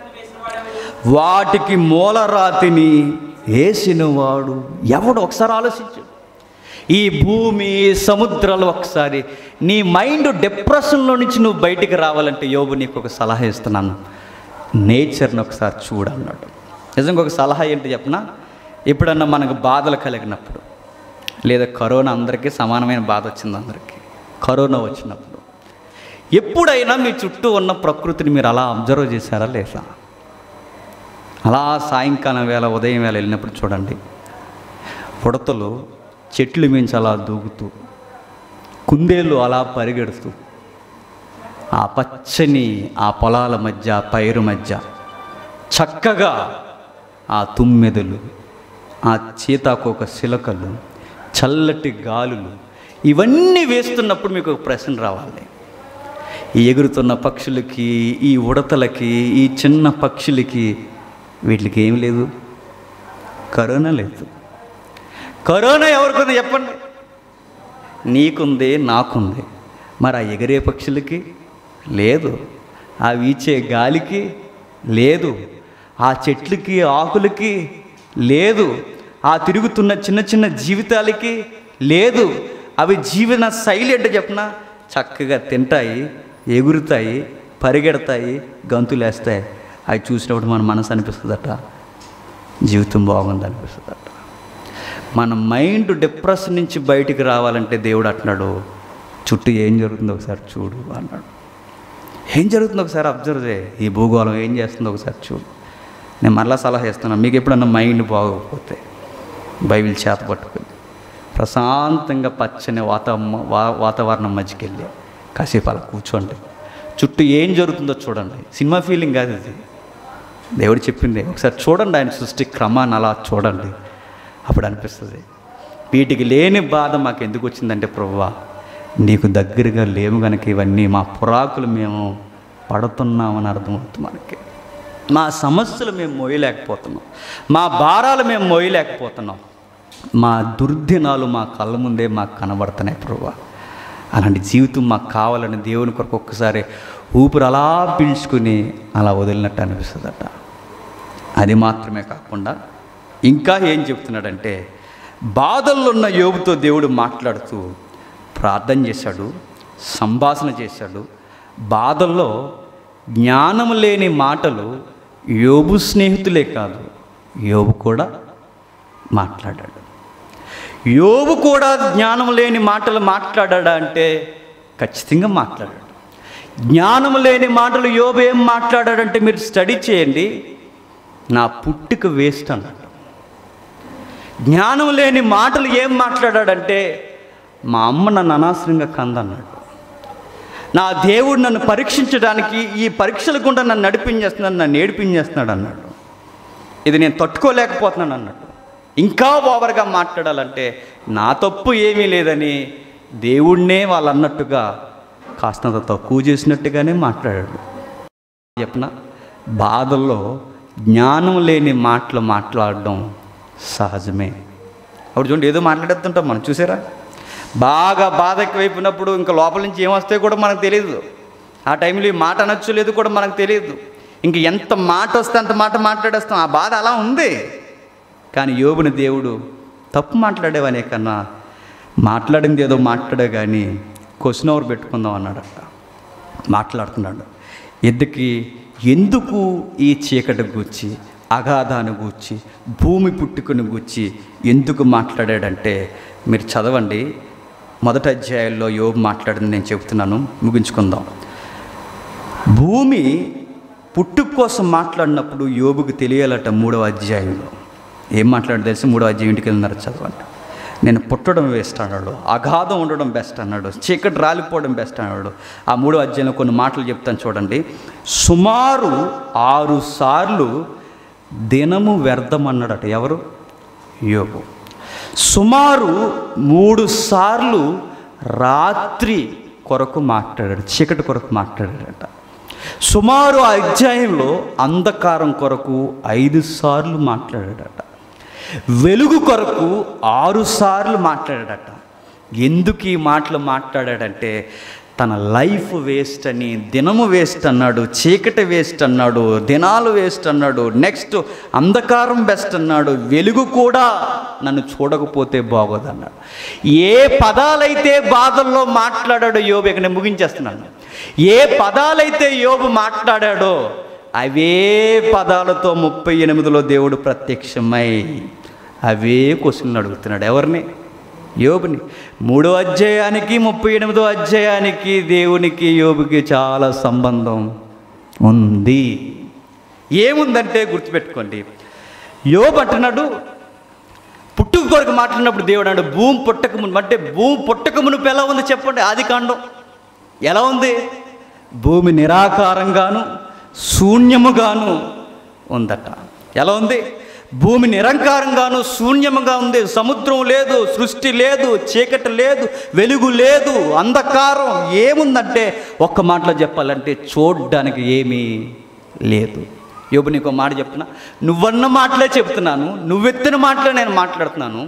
వాటికి మూలరాతిని వేసినవాడు ఎవడు ఒకసారి ఆలోచించు ఈ భూమి సముద్రాలు ఒకసారి నీ మైండ్ డిప్రెషన్లో నుంచి నువ్వు బయటికి రావాలంటే యోబు నీకు ఒక సలహా ఇస్తున్నాను నేచర్ని ఒకసారి చూడన్నాడు నిజంగా ఒక సలహా ఏంటి చెప్పనా ఎప్పుడన్నా మనకు బాధలు కలిగినప్పుడు లేదా కరోనా అందరికీ సమానమైన బాధ వచ్చింది అందరికీ కరోనా వచ్చినప్పుడు ఎప్పుడైనా మీ చుట్టూ ఉన్న ప్రకృతిని మీరు అలా అబ్జర్వ్ చేశారా లేదా అలా సాయంకాలం వేళ ఉదయం వేళ వెళ్ళినప్పుడు చూడండి ఉడతలు చెట్లు మించి అలా దూకుతూ కుందేళ్ళు అలా పరిగెడుతూ ఆ పచ్చని ఆ పొలాల మధ్య ఆ పైరు మధ్య చక్కగా ఆ తుమ్మెదలు ఆ చీతాకోక శిలకలు చల్లటి గాలులు ఇవన్నీ వేస్తున్నప్పుడు మీకు ఒక ప్రశ్న రావాలి ఈ ఎగురుతున్న పక్షులకి ఈ ఉడతలకి ఈ చిన్న పక్షులకి వీటికి ఏం లేదు కరోనా లేదు కరోనా ఎవరికుంది చెప్పండి నీకుంది నాకుంది మరి ఆ ఎగిరే పక్షులకి లేదు ఆ వీచే గాలికి లేదు ఆ చెట్లకి ఆకులకి లేదు ఆ తిరుగుతున్న చిన్న చిన్న జీవితాలకి లేదు అవి జీవన శైలి అంటే చెప్పిన చక్కగా తింటాయి ఎగురుతాయి పరిగెడతాయి గంతులేస్తాయి అవి చూసినప్పుడు మన మనసు అనిపిస్తుందట జీవితం బాగుంది అనిపిస్తుందట మన మైండ్ డిప్రెషన్ నుంచి బయటికి రావాలంటే దేవుడు అంటున్నాడు చుట్టూ ఏం జరుగుతుందో ఒకసారి చూడు అన్నాడు ఏం జరుగుతుందో ఒకసారి అబ్జర్వ్ చేయి ఈ భూగోళం ఏం చేస్తుందో ఒకసారి చూడు నేను మరలా సలహా ఇస్తున్నాను మీకు ఎప్పుడన్నా మైండ్ బాగోకపోతే బైబిల్ చేత పట్టుకుని ప్రశాంతంగా పచ్చని వాత వా- వాతావరణం మధ్యకి వెళ్ళి కాసేపు అలా కూర్చోండి చుట్టూ ఏం జరుగుతుందో చూడండి సినిమా ఫీలింగ్ కాదు ఇది దేవుడు చెప్పింది ఒకసారి చూడండి ఆయన సృష్టి క్రమాన్ని అలా చూడండి అప్పుడు అనిపిస్తుంది వీటికి లేని బాధ మాకు ఎందుకు వచ్చిందంటే ప్రభువా నీకు దగ్గరగా లేము కనుక ఇవన్నీ మా పురాకులు మేము పడుతున్నామని అర్థమవుతుంది మనకి మా సమస్యలు మేము మోయలేకపోతున్నాం మా భారాలు మేము మోయలేకపోతున్నాం మా దుర్దినాలు మా కళ్ళ ముందే మాకు కనబడుతున్నాయి ప్రభువా అలాంటి జీవితం మాకు కావాలని దేవుని కొరకు ఒక్కసారి ఊపిరి అలా పీల్చుకుని అలా వదిలినట్టు అనిపిస్తుందట అది మాత్రమే కాకుండా ఇంకా ఏం చెప్తున్నాడంటే బాధల్లో ఉన్న యోబుతో దేవుడు మాట్లాడుతూ ప్రార్థన చేశాడు సంభాషణ చేశాడు బాధల్లో జ్ఞానం లేని మాటలు యోబు స్నేహితులే కాదు యోబు కూడా మాట్లాడాడు యోబు కూడా జ్ఞానం లేని మాటలు మాట్లాడాడా అంటే ఖచ్చితంగా మాట్లాడాడు జ్ఞానం లేని మాటలు యోబు ఏం మాట్లాడాడంటే మీరు స్టడీ చేయండి నా పుట్టుక వేస్ట్ అన్నాడు జ్ఞానం లేని మాటలు ఏం మాట్లాడాడంటే మా అమ్మ నన్ను అనవసరంగా కందన్నాడు నా దేవుడు నన్ను పరీక్షించడానికి ఈ పరీక్షల గుండా నన్ను నడిపించేస్తున్నాడు నన్ను ఏడిపించేస్తున్నాడు అన్నాడు ఇది నేను తట్టుకోలేకపోతున్నాను అన్నాడు ఇంకా ఓవర్గా మాట్లాడాలంటే నా తప్పు ఏమీ లేదని దేవుణ్ణే వాళ్ళు అన్నట్టుగా కాస్తంత తక్కువ చేసినట్టుగానే మాట్లాడాడు చెప్పిన బాధల్లో జ్ఞానం లేని మాటలు మాట్లాడడం సహజమే అప్పుడు చూడండి ఏదో మాట్లాడేస్తుంటాం మనం చూసారా బాగా బాధ ఎక్కువైపోయినప్పుడు ఇంకా లోపల నుంచి ఏమొస్తాయో కూడా మనకు తెలియదు ఆ టైంలో ఈ మాట అనొచ్చు లేదు కూడా మనకు తెలియదు ఇంక ఎంత మాట వస్తే అంత మాట మాట్లాడేస్తాం ఆ బాధ అలా ఉంది కానీ యోబుని దేవుడు తప్పు మాట్లాడేవనే కన్నా మాట్లాడింది ఏదో మాట్లాడే కానీ క్వశ్చన్ ఓవర్ పెట్టుకుందాం అన్నాడట మాట్లాడుతున్నాడు ఎందుకు ఎందుకు ఈ చీకటి గూర్చి అగాధాన్ని గూర్చి భూమి పుట్టుకుని గూర్చి ఎందుకు మాట్లాడాడంటే మీరు చదవండి మొదటి అధ్యాయంలో యోబు మాట్లాడింది నేను చెబుతున్నాను ముగించుకుందాం భూమి పుట్టుక కోసం మాట్లాడినప్పుడు యోబుకు తెలియాలట మూడవ అధ్యాయంలో ఏం మాట్లాడి తెలిసి మూడవ అధ్యాయం ఇంటికి వెళ్ళినారు చదవండి నేను పుట్టడం వేస్ట్ అన్నాడు అగాధం ఉండడం బెస్ట్ అన్నాడు చీకటి రాలిపోవడం బెస్ట్ అన్నాడు ఆ మూడో అధ్యాయంలో కొన్ని మాటలు చెప్తాను చూడండి సుమారు ఆరు సార్లు దినము వ్యర్థం అన్నాడట ఎవరు యోగు సుమారు మూడు సార్లు రాత్రి కొరకు మాట్లాడాడు చీకటి కొరకు మాట్లాడాడట సుమారు ఆ అధ్యాయంలో అంధకారం కొరకు ఐదు సార్లు మాట్లాడాడట వెలుగు కొరకు ఆరు సార్లు మాట్లాడాడట ఎందుకు ఈ మాటలు మాట్లాడాడంటే తన లైఫ్ వేస్ట్ అని దినము వేస్ట్ అన్నాడు చీకటి వేస్ట్ అన్నాడు దినాలు వేస్ట్ అన్నాడు నెక్స్ట్ అంధకారం బెస్ట్ అన్నాడు వెలుగు కూడా నన్ను చూడకపోతే బాగోదన్నాడు ఏ పదాలైతే బాధల్లో మాట్లాడాడో యోబు ఇక నేను ముగించేస్తున్నాను ఏ పదాలైతే యోబు మాట్లాడాడో అవే పదాలతో ముప్పై ఎనిమిదిలో దేవుడు ప్రత్యక్షమై అవే క్వశ్చన్లు అడుగుతున్నాడు ఎవరిని యోబుని మూడో అధ్యాయానికి ముప్పై ఎనిమిదో అధ్యాయానికి దేవునికి యోబుకి చాలా సంబంధం ఉంది ఏముందంటే గుర్తుపెట్టుకోండి యోబు అంటున్నాడు పుట్టుక కొరకు మాట్లాడినప్పుడు దేవుడు అన్నాడు భూమి పుట్టక మును అంటే భూమి పుట్టక మునుపు ఎలా ఉంది చెప్పండి ఆది కాండం ఎలా ఉంది భూమి నిరాకారంగాను శూన్యముగాను ఉందట ఎలా ఉంది భూమి నిరంకారంగాను శూన్యముగా ఉంది సముద్రం లేదు సృష్టి లేదు చీకటి లేదు వెలుగు లేదు అంధకారం ఏముందంటే ఒక్క మాటలో చెప్పాలంటే చూడ్డానికి ఏమీ లేదు యోబు నీకు ఒక మాట చెప్తున్నా నువ్వన్న మాటలే చెప్తున్నాను నువ్వెత్తిన మాటలే నేను మాట్లాడుతున్నాను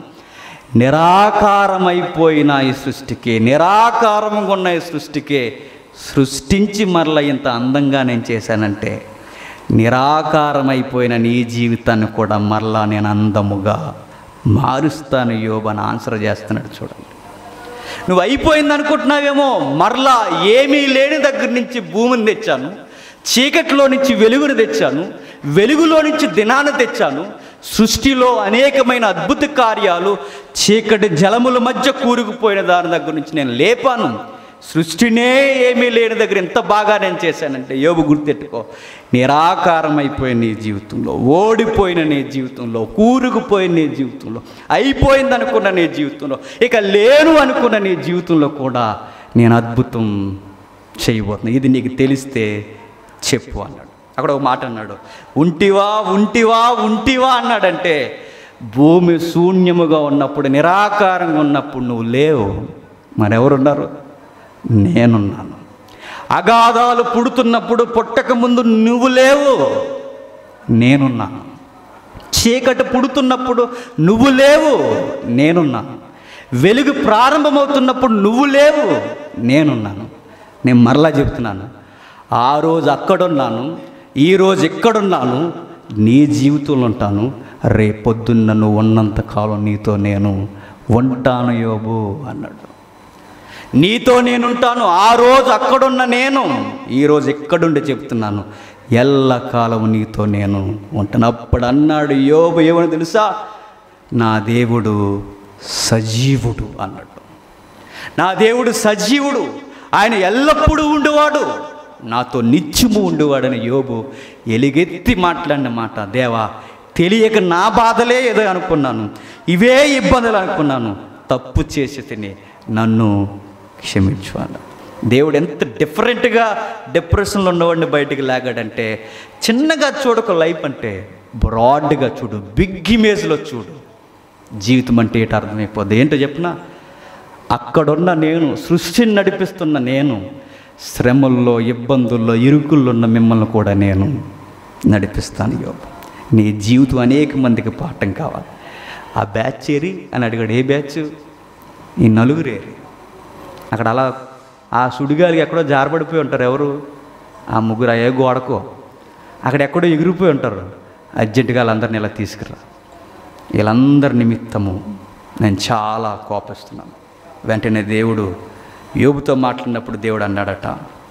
నిరాకారమైపోయిన ఈ సృష్టికి నిరాకారంగా ఉన్న ఈ సృష్టికి సృష్టించి మరల ఇంత అందంగా నేను చేశానంటే నిరాకారమైపోయిన నీ జీవితాన్ని కూడా మరలా నేను అందముగా మారుస్తాను యోబని ఆన్సర్ చేస్తున్నాడు చూడండి నువ్వు అయిపోయింది అనుకుంటున్నావేమో మరలా ఏమీ లేని దగ్గర నుంచి భూమిని తెచ్చాను చీకటిలో నుంచి వెలుగును తెచ్చాను వెలుగులో నుంచి దినాన్ని తెచ్చాను సృష్టిలో అనేకమైన అద్భుత కార్యాలు చీకటి జలముల మధ్య కూరుకుపోయిన దాని దగ్గర నుంచి నేను లేపాను సృష్టినే ఏమీ లేని దగ్గర ఎంత బాగా నేను చేశానంటే యోబు గుర్తెట్టుకో నిరాకారం అయిపోయిన నీ జీవితంలో ఓడిపోయిన నీ జీవితంలో కూరుకుపోయిన నీ జీవితంలో అయిపోయింది అనుకున్న నీ జీవితంలో ఇక లేను అనుకున్న నీ జీవితంలో కూడా నేను అద్భుతం చేయబోతున్నా ఇది నీకు తెలిస్తే చెప్పు అన్నాడు అక్కడ ఒక మాట అన్నాడు ఉంటివా ఉంటివా ఉంటివా అన్నాడంటే భూమి శూన్యముగా ఉన్నప్పుడు నిరాకారంగా ఉన్నప్పుడు నువ్వు లేవు మరెవరున్నారు నేనున్నాను అగాధాలు పుడుతున్నప్పుడు పుట్టక ముందు నువ్వు లేవు నేనున్నాను చీకటి పుడుతున్నప్పుడు నువ్వు లేవు నేనున్నాను వెలుగు ప్రారంభమవుతున్నప్పుడు నువ్వు లేవు నేనున్నాను నేను మరలా చెప్తున్నాను ఆ రోజు అక్కడున్నాను ఈ రోజు ఎక్కడున్నాను నీ జీవితంలో ఉంటాను రేపొద్దున్న నువ్వు ఉన్నంత కాలం నీతో నేను ఉంటాను యోబు అన్నాడు నీతో నేనుంటాను ఆ రోజు అక్కడున్న నేను ఈరోజు ఎక్కడుండి చెప్తున్నాను ఎల్లకాలం నీతో నేను ఉంటాను అప్పుడు అన్నాడు యోబు ఏమని తెలుసా నా దేవుడు సజీవుడు అన్నాడు నా దేవుడు సజీవుడు ఆయన ఎల్లప్పుడూ ఉండేవాడు నాతో నిత్యము ఉండేవాడని యోబు ఎలుగెత్తి మాట్లాడిన మాట దేవా తెలియక నా బాధలే ఏదో అనుకున్నాను ఇవే ఇబ్బందులు అనుకున్నాను తప్పు చేసి తిని నన్ను క్షమించు అన్న దేవుడు ఎంత డిఫరెంట్గా డిప్రెషన్లో ఉన్నవాడిని బయటికి లాగాడంటే చిన్నగా చూడక లైఫ్ అంటే బ్రాడ్గా చూడు బిగ్ ఇమేజ్లో చూడు జీవితం అంటే ఏంటో అర్థమైపోద్ది ఏంటో చెప్పిన అక్కడున్న నేను సృష్టిని నడిపిస్తున్న నేను శ్రమల్లో ఇబ్బందుల్లో ఇరుకుల్లో ఉన్న మిమ్మల్ని కూడా నేను నడిపిస్తాను యోగ నీ జీవితం అనేక మందికి పాఠం కావాలి ఆ బ్యాచ్ చేరి అని అడిగాడు ఏ బ్యాచ్ ఈ నలుగురేరి అక్కడ అలా ఆ సుడిగాలికి ఎక్కడో జారబడిపోయి ఉంటారు ఎవరు ఆ ముగ్గురు ఆ ఏ గోడకో అక్కడ ఎక్కడో ఎగిరిపోయి ఉంటారు అర్జెంటుగా వాళ్ళందరిని ఇలా తీసుకురా వీళ్ళందరి నిమిత్తము నేను చాలా కోపిస్తున్నాను వెంటనే దేవుడు యోబుతో మాట్లాడినప్పుడు దేవుడు అన్నాడట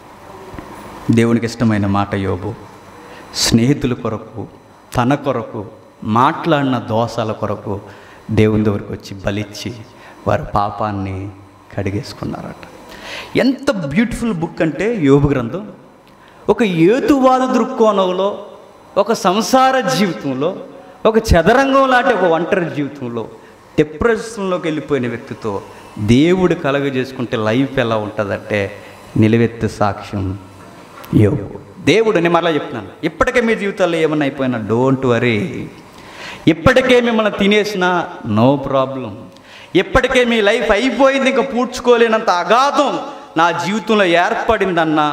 దేవునికి ఇష్టమైన మాట యోబు స్నేహితుల కొరకు తన కొరకు మాట్లాడిన దోషాల కొరకు దేవుని దగ్గరికి వచ్చి బలిచ్చి వారి పాపాన్ని కడిగేసుకున్నారట ఎంత బ్యూటిఫుల్ బుక్ అంటే యోబు గ్రంథం ఒక ఏతువాద దృక్కోణంలో ఒక సంసార జీవితంలో ఒక చదరంగం లాంటి ఒక ఒంటరి జీవితంలో డిప్రెషన్లోకి వెళ్ళిపోయిన వ్యక్తితో దేవుడు కలగజేసుకుంటే లైఫ్ ఎలా ఉంటుందంటే నిలవెత్తు సాక్ష్యం యోగు దేవుడు నేను మరలా చెప్తున్నాను ఇప్పటికే మీ జీవితాల్లో ఏమన్నా అయిపోయినా డోంట్ వరీ ఇప్పటికే మిమ్మల్ని తినేసినా నో ప్రాబ్లం ఇప్పటికే మీ లైఫ్ అయిపోయింది ఇంకా పూడ్చుకోలేనంత అగాధం నా జీవితంలో ఏర్పడిందన్నా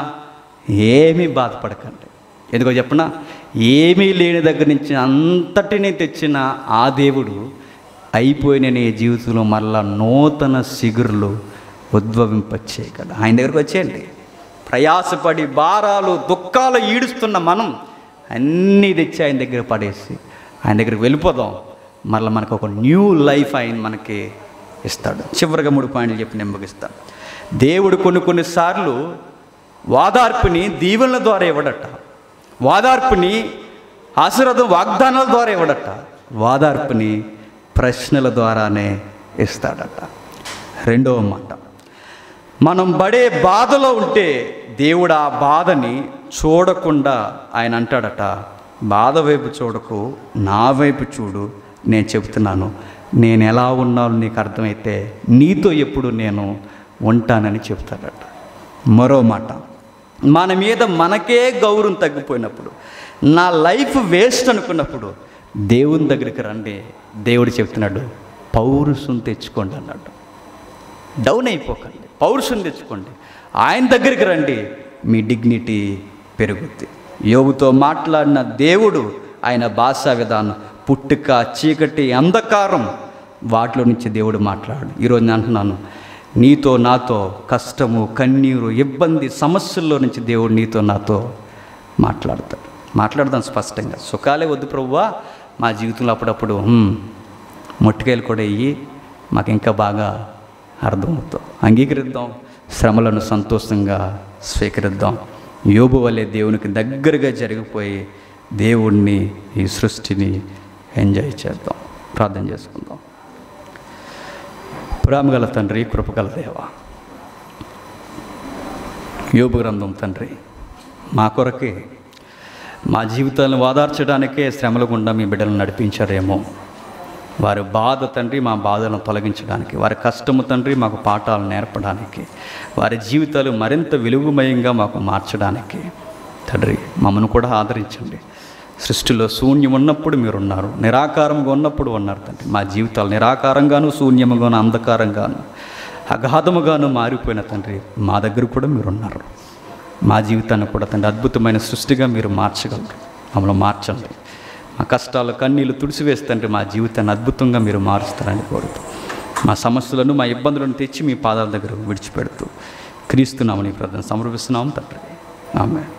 ఏమీ బాధపడకండి ఎందుకో చెప్పనా ఏమీ లేని దగ్గర నుంచి అంతటినీ తెచ్చిన ఆ దేవుడు అయిపోయిన నీ జీవితంలో మళ్ళా నూతన సిగురులు ఉద్భవింపచ్చే కదా ఆయన దగ్గరకు వచ్చేయండి ప్రయాసపడి భారాలు దుఃఖాలు ఈడుస్తున్న మనం అన్నీ తెచ్చి ఆయన దగ్గర పడేసి ఆయన దగ్గరికి వెళ్ళిపోదాం మళ్ళీ మనకు ఒక న్యూ లైఫ్ ఆయన మనకి ఇస్తాడు చివరిగా మూడు పాయింట్లు చెప్పి నేను ముగిస్తాను దేవుడు కొన్ని కొన్నిసార్లు వాదార్పుని దీవెనల ద్వారా ఇవ్వడట వాదార్పుని ఆశీర్వాదం వాగ్దానాల ద్వారా ఇవ్వడట వాదార్పుని ప్రశ్నల ద్వారానే ఇస్తాడట రెండవ మాట మనం పడే బాధలో ఉంటే దేవుడు ఆ బాధని చూడకుండా ఆయన అంటాడట బాధ వైపు చూడకు నా వైపు చూడు నేను చెబుతున్నాను నేను ఎలా ఉన్నాను నీకు అర్థమైతే నీతో ఎప్పుడు నేను ఉంటానని చెప్తాడట మరో మాట మన మీద మనకే గౌరవం తగ్గిపోయినప్పుడు నా లైఫ్ వేస్ట్ అనుకున్నప్పుడు దేవుని దగ్గరికి రండి దేవుడు చెప్తున్నాడు పౌరుషం తెచ్చుకోండి అన్నాడు డౌన్ అయిపోకండి పౌరుషం తెచ్చుకోండి ఆయన దగ్గరికి రండి మీ డిగ్నిటీ పెరుగుద్ది యోగుతో మాట్లాడిన దేవుడు ఆయన భాషా విధానం పుట్టుక చీకటి అంధకారం వాటిలో నుంచి దేవుడు మాట్లాడు ఈరోజు నేను అంటున్నాను నీతో నాతో కష్టము కన్నీరు ఇబ్బంది సమస్యల్లో నుంచి దేవుడు నీతో నాతో మాట్లాడతాడు మాట్లాడదాం స్పష్టంగా సుఖాలే వద్దు ప్రభువా మా జీవితంలో అప్పుడప్పుడు "హ్మ్, మొట్టికాయలు కూడా ఇయ్యి మాకు ఇంకా బాగా అర్థమవుతాం అంగీకరిద్దాం శ్రమలను సంతోషంగా స్వీకరిద్దాం యోబు వల్లే దేవునికి దగ్గరగా జరిగిపోయి దేవుణ్ణి ఈ సృష్టిని ఎంజాయ్ చేద్దాం ప్రార్థన చేసుకుందాం ప్రేమగల తండ్రి కృపగల దేవ యోబు గ్రంథం తండ్రి మా కొరకే మా జీవితాలను వాదార్చడానికే శ్రమల గుండా మీ బిడ్డలను నడిపించారేమో వారి బాధ తండ్రి మా బాధలను తొలగించడానికి వారి కష్టము తండ్రి మాకు పాఠాలు నేర్పడానికి వారి జీవితాలు మరింత వెలుగుమయంగా మాకు మార్చడానికి తండ్రి మమ్మను కూడా ఆదరించండి సృష్టిలో శూన్యం ఉన్నప్పుడు మీరు ఉన్నారు నిరాకారంగా ఉన్నప్పుడు ఉన్నారు తండ్రి మా జీవితాలు నిరాకారంగాను శూన్యముగాను అంధకారంగాను అగాధముగాను మారిపోయిన తండ్రి మా దగ్గర కూడా మీరు ఉన్నారు మా జీవితాన్ని కూడా తండ్రి అద్భుతమైన సృష్టిగా మీరు మార్చగలరు మమ్మల్ని మార్చండి మా కష్టాలు కన్నీళ్ళు తుడిసివేస్తంటే మా జీవితాన్ని అద్భుతంగా మీరు మారుస్తారని కోరుతూ మా సమస్యలను మా ఇబ్బందులను తెచ్చి మీ పాదాల దగ్గర విడిచిపెడుతూ క్రీస్తున్నామని ప్రార్థన సమర్పిస్తున్నాం తండ్రి ఆమె